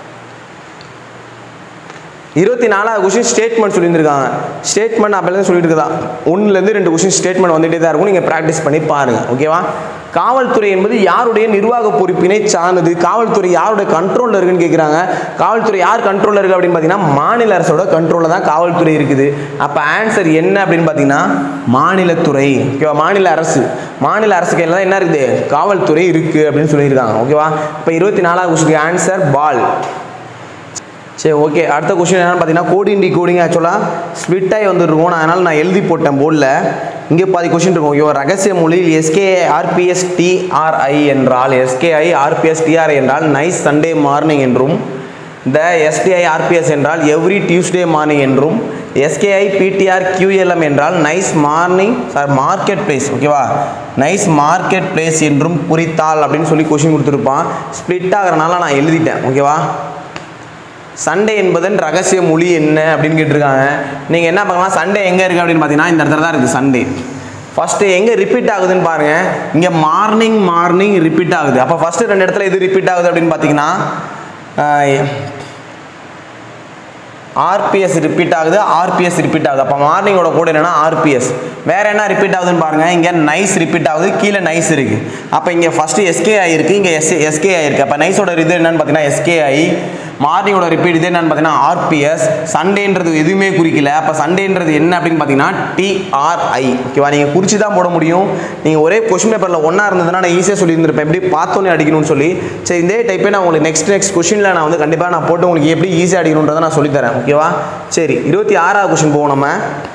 இருபத்தி நாலாவது கொஷின் ஸ்டேட்மெண்ட் சொல்லியிருந்திருக்காங்க ஸ்டேட்மெண்ட் அப்போலேருந்து சொல்லிட்டு இருக்குதா ஒன்றுலேருந்து ரெண்டு கொஷின் ஸ்டேட்மெண்ட் வந்துகிட்டே தான் இருக்கும் நீங்கள் ப்ராக்டிஸ் பண்ணி பாருங்கள் ஓகேவா காவல்துறை என்பது யாருடைய நிர்வாக பொறுப்பினை சார்ந்தது காவல்துறை யாருடைய கண்ட்ரோலில் இருக்குன்னு கேட்குறாங்க காவல்துறை யார் கண்ட்ரோலில் இருக்குது அப்படின்னு பார்த்தீங்கன்னா மாநில அரசோட கண்ட்ரோலில் தான் காவல்துறை இருக்குது அப்போ ஆன்சர் என்ன அப்படின்னு பார்த்தீங்கன்னா மாநிலத்துறை ஓகேவா மாநில அரசு மாநில அரசு கையில் தான் என்ன இருக்குது காவல்துறை இருக்குது அப்படின்னு சொல்லியிருக்காங்க ஓகேவா இப்போ இருபத்தி நாலாவது கொஸ்டின் ஆன்சர் பால் சரி ஓகே அடுத்த கொஸ்டின் என்னன்னு பார்த்தீங்கன்னா கோடிங் டி கோடிங் ஆக்சுவலாக ஸ்ப்ளிட் ஆகி வந்துருக்கும் நான் அதனால் நான் எழுதி போட்டேன் போர்டில் இங்கே பாதி கொஸ்டின் இருக்கும் ஓகேவா ரகசிய மொழியில் எஸ்கே ஆர்பிஎஸ் டிஆர்ஐ என்றால் எஸ்கேஐ ஆர்பிஎஸ் டிஆர்ஐ என்றால் நைஸ் சண்டே மார்னிங் என்றும் த எஸ்டிஐ ஆர்பிஎஸ் என்றால் எவ்ரி டியூஸ்டே மார்னிங் என்றும் எஸ்கேஐ பிடிஆர் கியூஎல்எம் என்றால் nice morning sir market place ஓகேவா நைஸ் மார்க்கெட் பிளேஸ் என்றும் குறித்தால் அப்படின்னு சொல்லி கொஷின் கொடுத்துருப்பான் ஸ்ப்ளிட் ஆகிறனால நான் எழுதிட்டேன் ஓகேவா சண்டே என்பதன் ரகசிய மொழி என்ன அப்படின்னு கேட்டிருக்காங்க நீங்கள் என்ன பார்க்கலாம் சண்டே எங்கே இருக்குது அப்படின்னு பார்த்தீங்கன்னா இந்த இடத்துல தான் இருக்குது சண்டே ஃபஸ்ட்டு எங்கே ரிப்பீட் ஆகுதுன்னு பாருங்கள் இங்கே மார்னிங் மார்னிங் ரிப்பீட் ஆகுது அப்போ ஃபஸ்ட்டு ரெண்டு இடத்துல எது ரிப்பீட் ஆகுது அப்படின்னு பார்த்தீங்கன்னா ஆர்பிஎஸ் ரிப்பீட் ஆகுது ஆர்பிஎஸ் ரிப்பீட் ஆகுது அப்போ மார்னிங்கோட கோட் என்னன்னா ஆர்பிஎஸ் வேற என்ன ரிப்பீட் ஆகுதுன்னு பாருங்க இங்கே நைஸ் ரிப்பீட் ஆகுது கீழே நைஸ் இருக்கு அப்போ இங்கே ஃபர்ஸ்ட் எஸ்கே ஆயிருக்கு இங்கே எஸ் எஸ்கே ஆயிருக்கு அப்போ நைஸோட இது என்னன்னு பார்த்தீங்கன்னா எஸ்கே ஆகி மார்னிங்கோட ரிப்பீட் இது என்னன்னு பார்த்தீங்கன்னா ஆர்பிஎஸ் சண்டேன்றது எதுவுமே குறிக்கல அப்போ சண்டேன்றது என்ன அப்படின்னு பார்த்தீங்கன்னா டிஆர்ஐ ஓகேவா நீங்கள் குறிச்சு தான் போட முடியும் நீங்கள் ஒரே கொஸ்டின் பேப்பரில் ஒன்றா இருந்ததுன்னா நான் ஈஸியாக சொல்லியிருந்திருப்பேன் எப்படி பார்த்தோன்னே அடிக்கணும்னு சொல்லி சரி இதே டைப்பே நான் உங்களுக்கு நெக்ஸ்ட் நெக்ஸ்ட் கொஸ்டினில் நான் வந்து கண்டிப்பாக நான் போட்டு உங்களுக்கு எப்படி ஈஸியாக அடிக்கணுன்றதை நான் சொல்லித்தரேன் ஓகேவா சரி இருபத்தி ஆறாவது கொஸ்டின் போவோம் நம்ம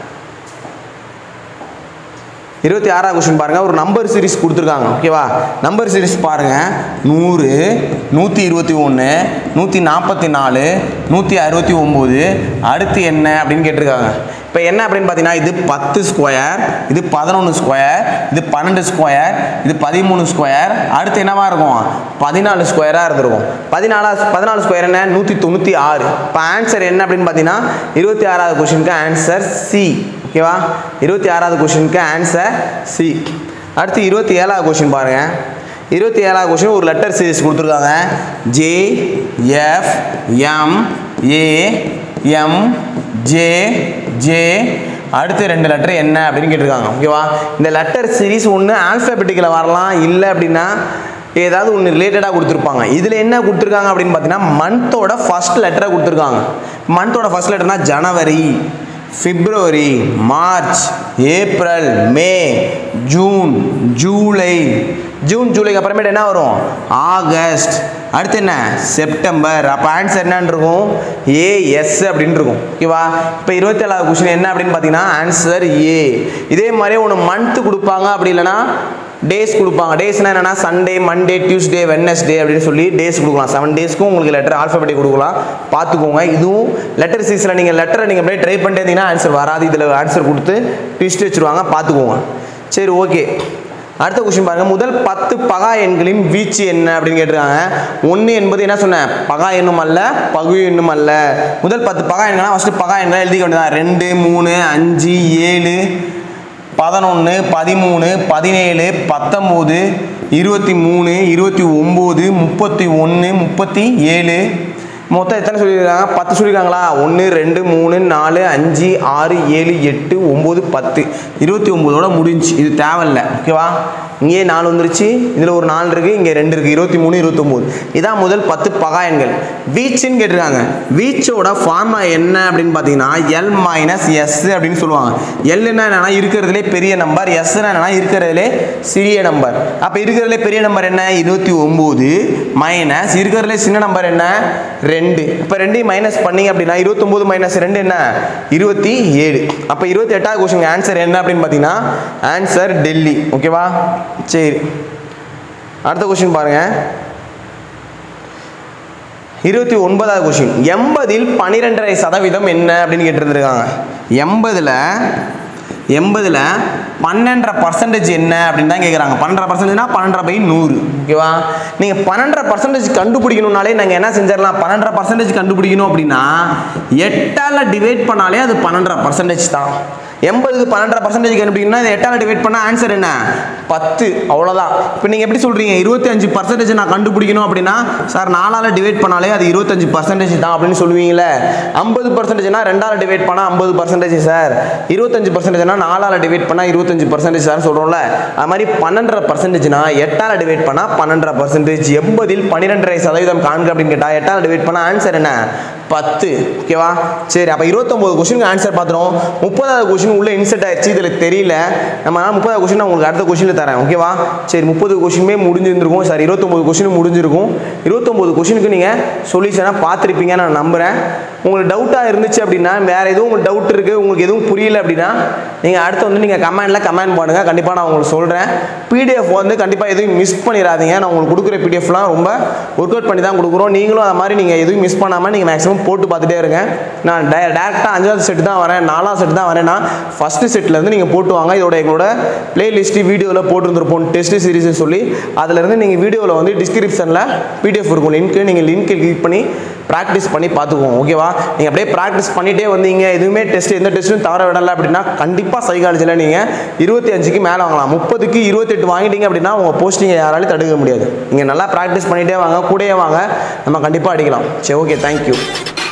இருபத்தி ஆறாவது கொஸ்டின் பாருங்க ஒரு நம்பர் சீரிஸ் கொடுத்துருக்காங்க ஓகேவா நம்பர் சீரிஸ் பாருங்க நூறு நூற்றி இருபத்தி ஒன்று நூற்றி நாற்பத்தி நாலு நூற்றி அறுபத்தி ஒம்பது அடுத்து என்ன அப்படின்னு கேட்டிருக்காங்க இப்போ என்ன அப்படின்னு பார்த்தீங்கன்னா இது பத்து ஸ்கொயர் இது பதினொன்று ஸ்கொயர் இது பன்னெண்டு ஸ்கொயர் இது பதிமூணு ஸ்கொயர் அடுத்து என்னவா இருக்கும் பதினாலு ஸ்கொயராக இருந்திருக்கும் பதினாலா பதினாலு ஸ்கொயர் என்ன நூற்றி தொண்ணூற்றி ஆறு இப்போ ஆன்சர் என்ன அப்படின்னு பார்த்தீங்கன்னா இருபத்தி ஆறாவது கொஸ்டினுக்கு ஆன்சர் சி ஓகேவா இருபத்தி ஆறாவது கொஷினுக்கு ஆன்சர் சி அடுத்து இருபத்தி ஏழாவது கொஷின் பாருங்க இருபத்தி ஏழாவது கொஷின் ஒரு லெட்டர் சீரிஸ் கொடுத்துருக்காங்க J F M A M J J அடுத்து ரெண்டு லெட்டர் என்ன அப்படின்னு கேட்டிருக்காங்க ஓகேவா இந்த லெட்டர் சீரிஸ் ஒன்று ஆல்ஃபபெட்டிக்கில் வரலாம் இல்லை அப்படின்னா ஏதாவது ஒன்று ரிலேட்டடாக கொடுத்துருப்பாங்க இதில் என்ன கொடுத்துருக்காங்க அப்படின்னு பார்த்தீங்கன்னா மந்தோட ஃபர்ஸ்ட் லெட்டரை கொடுத்துருக்காங்க மந்தோட ஃபர்ஸ்ட் லெட்டர்னா ஜனவரி பிப்ரவரி March April May June July June ஜூலைக்கு அப்புறமேட்டு என்ன வரும் ஆகஸ்ட் அடுத்து என்ன செப்டம்பர் அப்போ ஆன்சர் என்னன்னு இருக்கும் ஏஎஸ் அப்படின்னு இருக்கும் ஓகேவா இப்போ இருபத்தி ஏழாவது கொஸ்டின் என்ன அப்படின்னு பார்த்தீங்கன்னா ஆன்சர் ஏ இதே மாதிரி ஒன்று மந்த் கொடுப்பாங்க அப்படி இல்லைன்னா டேஸ் கொடுப்பாங்க டேஸ்னா என்னன்னா சண்டே மண்டே டியூஸ்டே வெட்னஸ்டே அப்படின்னு சொல்லி டேஸ் கொடுக்கலாம் செவன் டேஸ்க்கும் உங்களுக்கு லெட்டர் ஆல்ஃபபெட்டிக் கொடுக்கலாம் பார்த்துக்கோங்க இதுவும் லெட்டர் சீஸில் நீங்கள் லெட்டரை நீங்கள் அப்படியே ட்ரை பண்ணிட்டே இருந்தீங்கன்னா ஆன்சர் வராது இதில் ஆன்சர் கொடுத்து ட்விஸ்ட் வச்சுருவாங்க பார்த்துக்கோங்க சரி ஓகே அடுத்த கொஸ்டின் பாருங்க முதல் பத்து பகா எண்களின் வீச்சு என்ன அப்படின்னு கேட்டிருக்காங்க ஒன்று என்பது என்ன சொன்னேன் பகா எண்ணும் அல்ல பகு எண்ணும் அல்ல முதல் பத்து பகா எண்கள்னா ஃபஸ்ட்டு பகா எண்கள் எழுதிக்க வேண்டியதான் ரெண்டு மூணு அஞ்சு ஏழு பதினொன்று பதிமூணு பதினேழு பத்தொம்போது இருபத்தி மூணு இருபத்தி ஒம்பது முப்பத்தி ஒன்று முப்பத்தி ஏழு மொத்தம் எத்தனை சொல்லியிருக்காங்க பத்து சொல்லியிருக்காங்களா ஒன்று ரெண்டு மூணு நாலு அஞ்சு ஆறு ஏழு எட்டு ஒம்பது பத்து இருபத்தி ஒம்போதோட முடிஞ்சு இது தேவையில்ல ஓகேவா இங்கேயே நாலு வந்துருச்சு இதில் ஒரு நாலு இருக்குது இங்கே ரெண்டு இருக்குது இருபத்தி மூணு இருபத்தொம்போது இதான் முதல் பத்து பகாயன்கள் வீச்சுன்னு கேட்டிருக்காங்க வீச்சோட ஃபார்மா என்ன அப்படின்னு பார்த்தீங்கன்னா எல் மைனஸ் எஸ் அப்படின்னு சொல்லுவாங்க எல்னா என்னன்னா இருக்கிறதுலே பெரிய நம்பர் எஸ்னா என்னன்னா இருக்கிறதுலே சிறிய நம்பர் அப்போ இருக்கிறதுலே பெரிய நம்பர் என்ன இருபத்தி ஒம்பது மைனஸ் இருக்கிறதுலே சின்ன நம்பர் என்ன ரெண்டு இப்போ ரெண்டையும் மைனஸ் பண்ணீங்க அப்படின்னா இருபத்தொம்போது மைனஸ் ரெண்டு என்ன இருபத்தி ஏழு அப்போ இருபத்தி எட்டாவது கொஸ்டின் ஆன்சர் என்ன அப்படின்னு பார்த்தீங்கன்னா ஆன்சர் டெல்லி ஓகேவா சரி அடுத்த கொஸ்டின் பாருங்க இருபத்தி ஒன்பதாவது கொஸ்டின் எண்பதில் பன்னிரெண்டரை சதவீதம் என்ன அப்படின்னு கேட்டிருந்துருக்காங்க எண்பதில் எண்பதில் பன்னெண்டரை பர்சன்டேஜ் என்ன அப்படின்னு தான் கேட்குறாங்க பன்னெண்டரை பர்சன்டேஜ்னா பன்னெண்டரை பை நூறு ஓகேவா நீங்கள் பன்னெண்டரை பர்சன்டேஜ் கண்டுபிடிக்கணும்னாலே நாங்கள் என்ன செஞ்சிடலாம் பன்னெண்டரை பர்சன்டேஜ் கண்டுபிடிக்கணும் அப்படின்னா எட்டால் டிவைட் பண்ணாலே அது பன்னெண்டரை பர்சன்டேஜ் தான் எண்பதுக்கு பன்னெண்டரை பர்சன்டேஜ் கண்டுபிடிக்கணும்னா இது எட்டால் டிவைட் பண்ணால் ஆன்சர் என்ன பத்து அவ்வளோதான் இப்போ நீங்கள் எப்படி சொல்கிறீங்க இருபத்தி அஞ்சு பர்சன்டேஜ் நான் கண்டுபிடிக்கணும் அப்படின்னா சார் நாலால் டிவைட் பண்ணாலே அது இருபத்தஞ்சு பர்சன்டேஜ் தான் அப்படின்னு சொல்லுவீங்களே ஐம்பது பர்சன்டேஜ்னா ரெண்டால் டிவைட் பண்ணால் ஐம்பது பர்சன்டேஜ் சார் இருபத்தஞ்சு பர்சன்டேஜ்னா நாலால் டிவைட் பண்ணால் இருபத்தஞ்சு பர்சன்டேஜ் சார் சொல்கிறோம்ல அது மாதிரி பன்னெண்டரை பர்சன்டேஜ்னா எட்டால் டிவைட் பண்ணால் பன்னெண்டரை பர்சன்டேஜ் எண்பதில் பன்னிரெண்டரை சதவீதம் காண்க அப்படின்னு கேட்டால் எட்டால் டிவைட் பண்ணால் ஆன்சர் என்ன பத்து ஓகேவா சரி அப்போ இருபத்தொம்போது கொஸ்டினுக்கு ஆன்சர் பார்த்துரும் முப்பதாவது கொஸ்டின் உள்ள இன்செர்ட் ஆயிடுச்சு இதில் தெரியல நம்ம அதனால் முப்பதாவது கொஸ்டின் நான் உங்களுக்கு அடுத்த கொஸ்டினில் தரேன் ஓகேவா சரி முப்பது கொஸ்டினுமே முடிஞ்சிருந்திருக்கும் சார் இருபத்தொம்போது கொஸ்டின் முடிஞ்சிருக்கும் இருபத்தொம்போது கொஸ்டினுக்கு நீங்கள் சொல்யூஷனாக பார்த்துருப்பீங்க நான் நம்புகிறேன் உங்களுக்கு டவுட்டாக இருந்துச்சு அப்படின்னா வேறு எதுவும் உங்களுக்கு டவுட் இருக்குது உங்களுக்கு எதுவும் புரியல அப்படின்னா நீங்கள் அடுத்து வந்து நீங்கள் கமெண்டில் கமெண்ட் பண்ணுங்கள் கண்டிப்பாக நான் உங்களுக்கு சொல்கிறேன் பிடிஎஃப் வந்து கண்டிப்பாக எதுவும் மிஸ் பண்ணிடாதீங்க நான் உங்களுக்கு கொடுக்குற பிடிஎஃப்லாம் ரொம்ப ஒர்க் அவுட் பண்ணி தான் கொடுக்குறோம் நீங்களும் அது மாதிரி நீங்கள் எதுவும் மிஸ் பண்ணாமல் நீங்கள் மேக்ஸிமம் போட்டு பார்த்துட்டே இருங்க நான் டே டேரெக்டாக அஞ்சாவது செட்டு தான் வரேன் நாலாவது செட்டு தான் வரேன்னா ஃபஸ்ட்டு செட்லேருந்து நீங்கள் போட்டு வாங்க இதோட எங்களோட பிளேலிஸ்ட்டு வீடியோவில் போட்டுருந்துருப்போம் டெஸ்ட் சீரிஸ்னு சொல்லி அதிலேருந்து நீங்கள் வீடியோவில் வந்து டிஸ்கிரிப்ஷனில் பிடிஎஃப் இருக்கும் லிங்க்கு நீங்கள் லிங்க்கை கிளிக் பண்ணி ப்ராக்டிஸ் பண்ணி பார்த்துக்குவோம் ஓகேவா நீங்கள் அப்படியே ப்ராக்டிஸ் பண்ணிகிட்டே வந்தீங்க எதுவுமே டெஸ்ட் எந்த டெஸ்ட்டும் தவற விடலை அப்படின்னா கண்டிப்பாக சைக்காலஜியில் நீங்கள் இருபத்தி அஞ்சுக்கு மேலே வாங்கலாம் முப்பதுக்கு இருபத்தெட்டு வாங்கிட்டீங்க அப்படின்னா உங்கள் போஸ்டிங்கை யாராலையும் தடுக்க முடியாது நீங்கள் நல்லா ப்ராக்டிஸ் பண்ணிகிட்டே வாங்க கூடயே வாங்க நம்ம கண்டிப்பாக அடிக்கலாம் சரி ஓகே தேங்க்யூ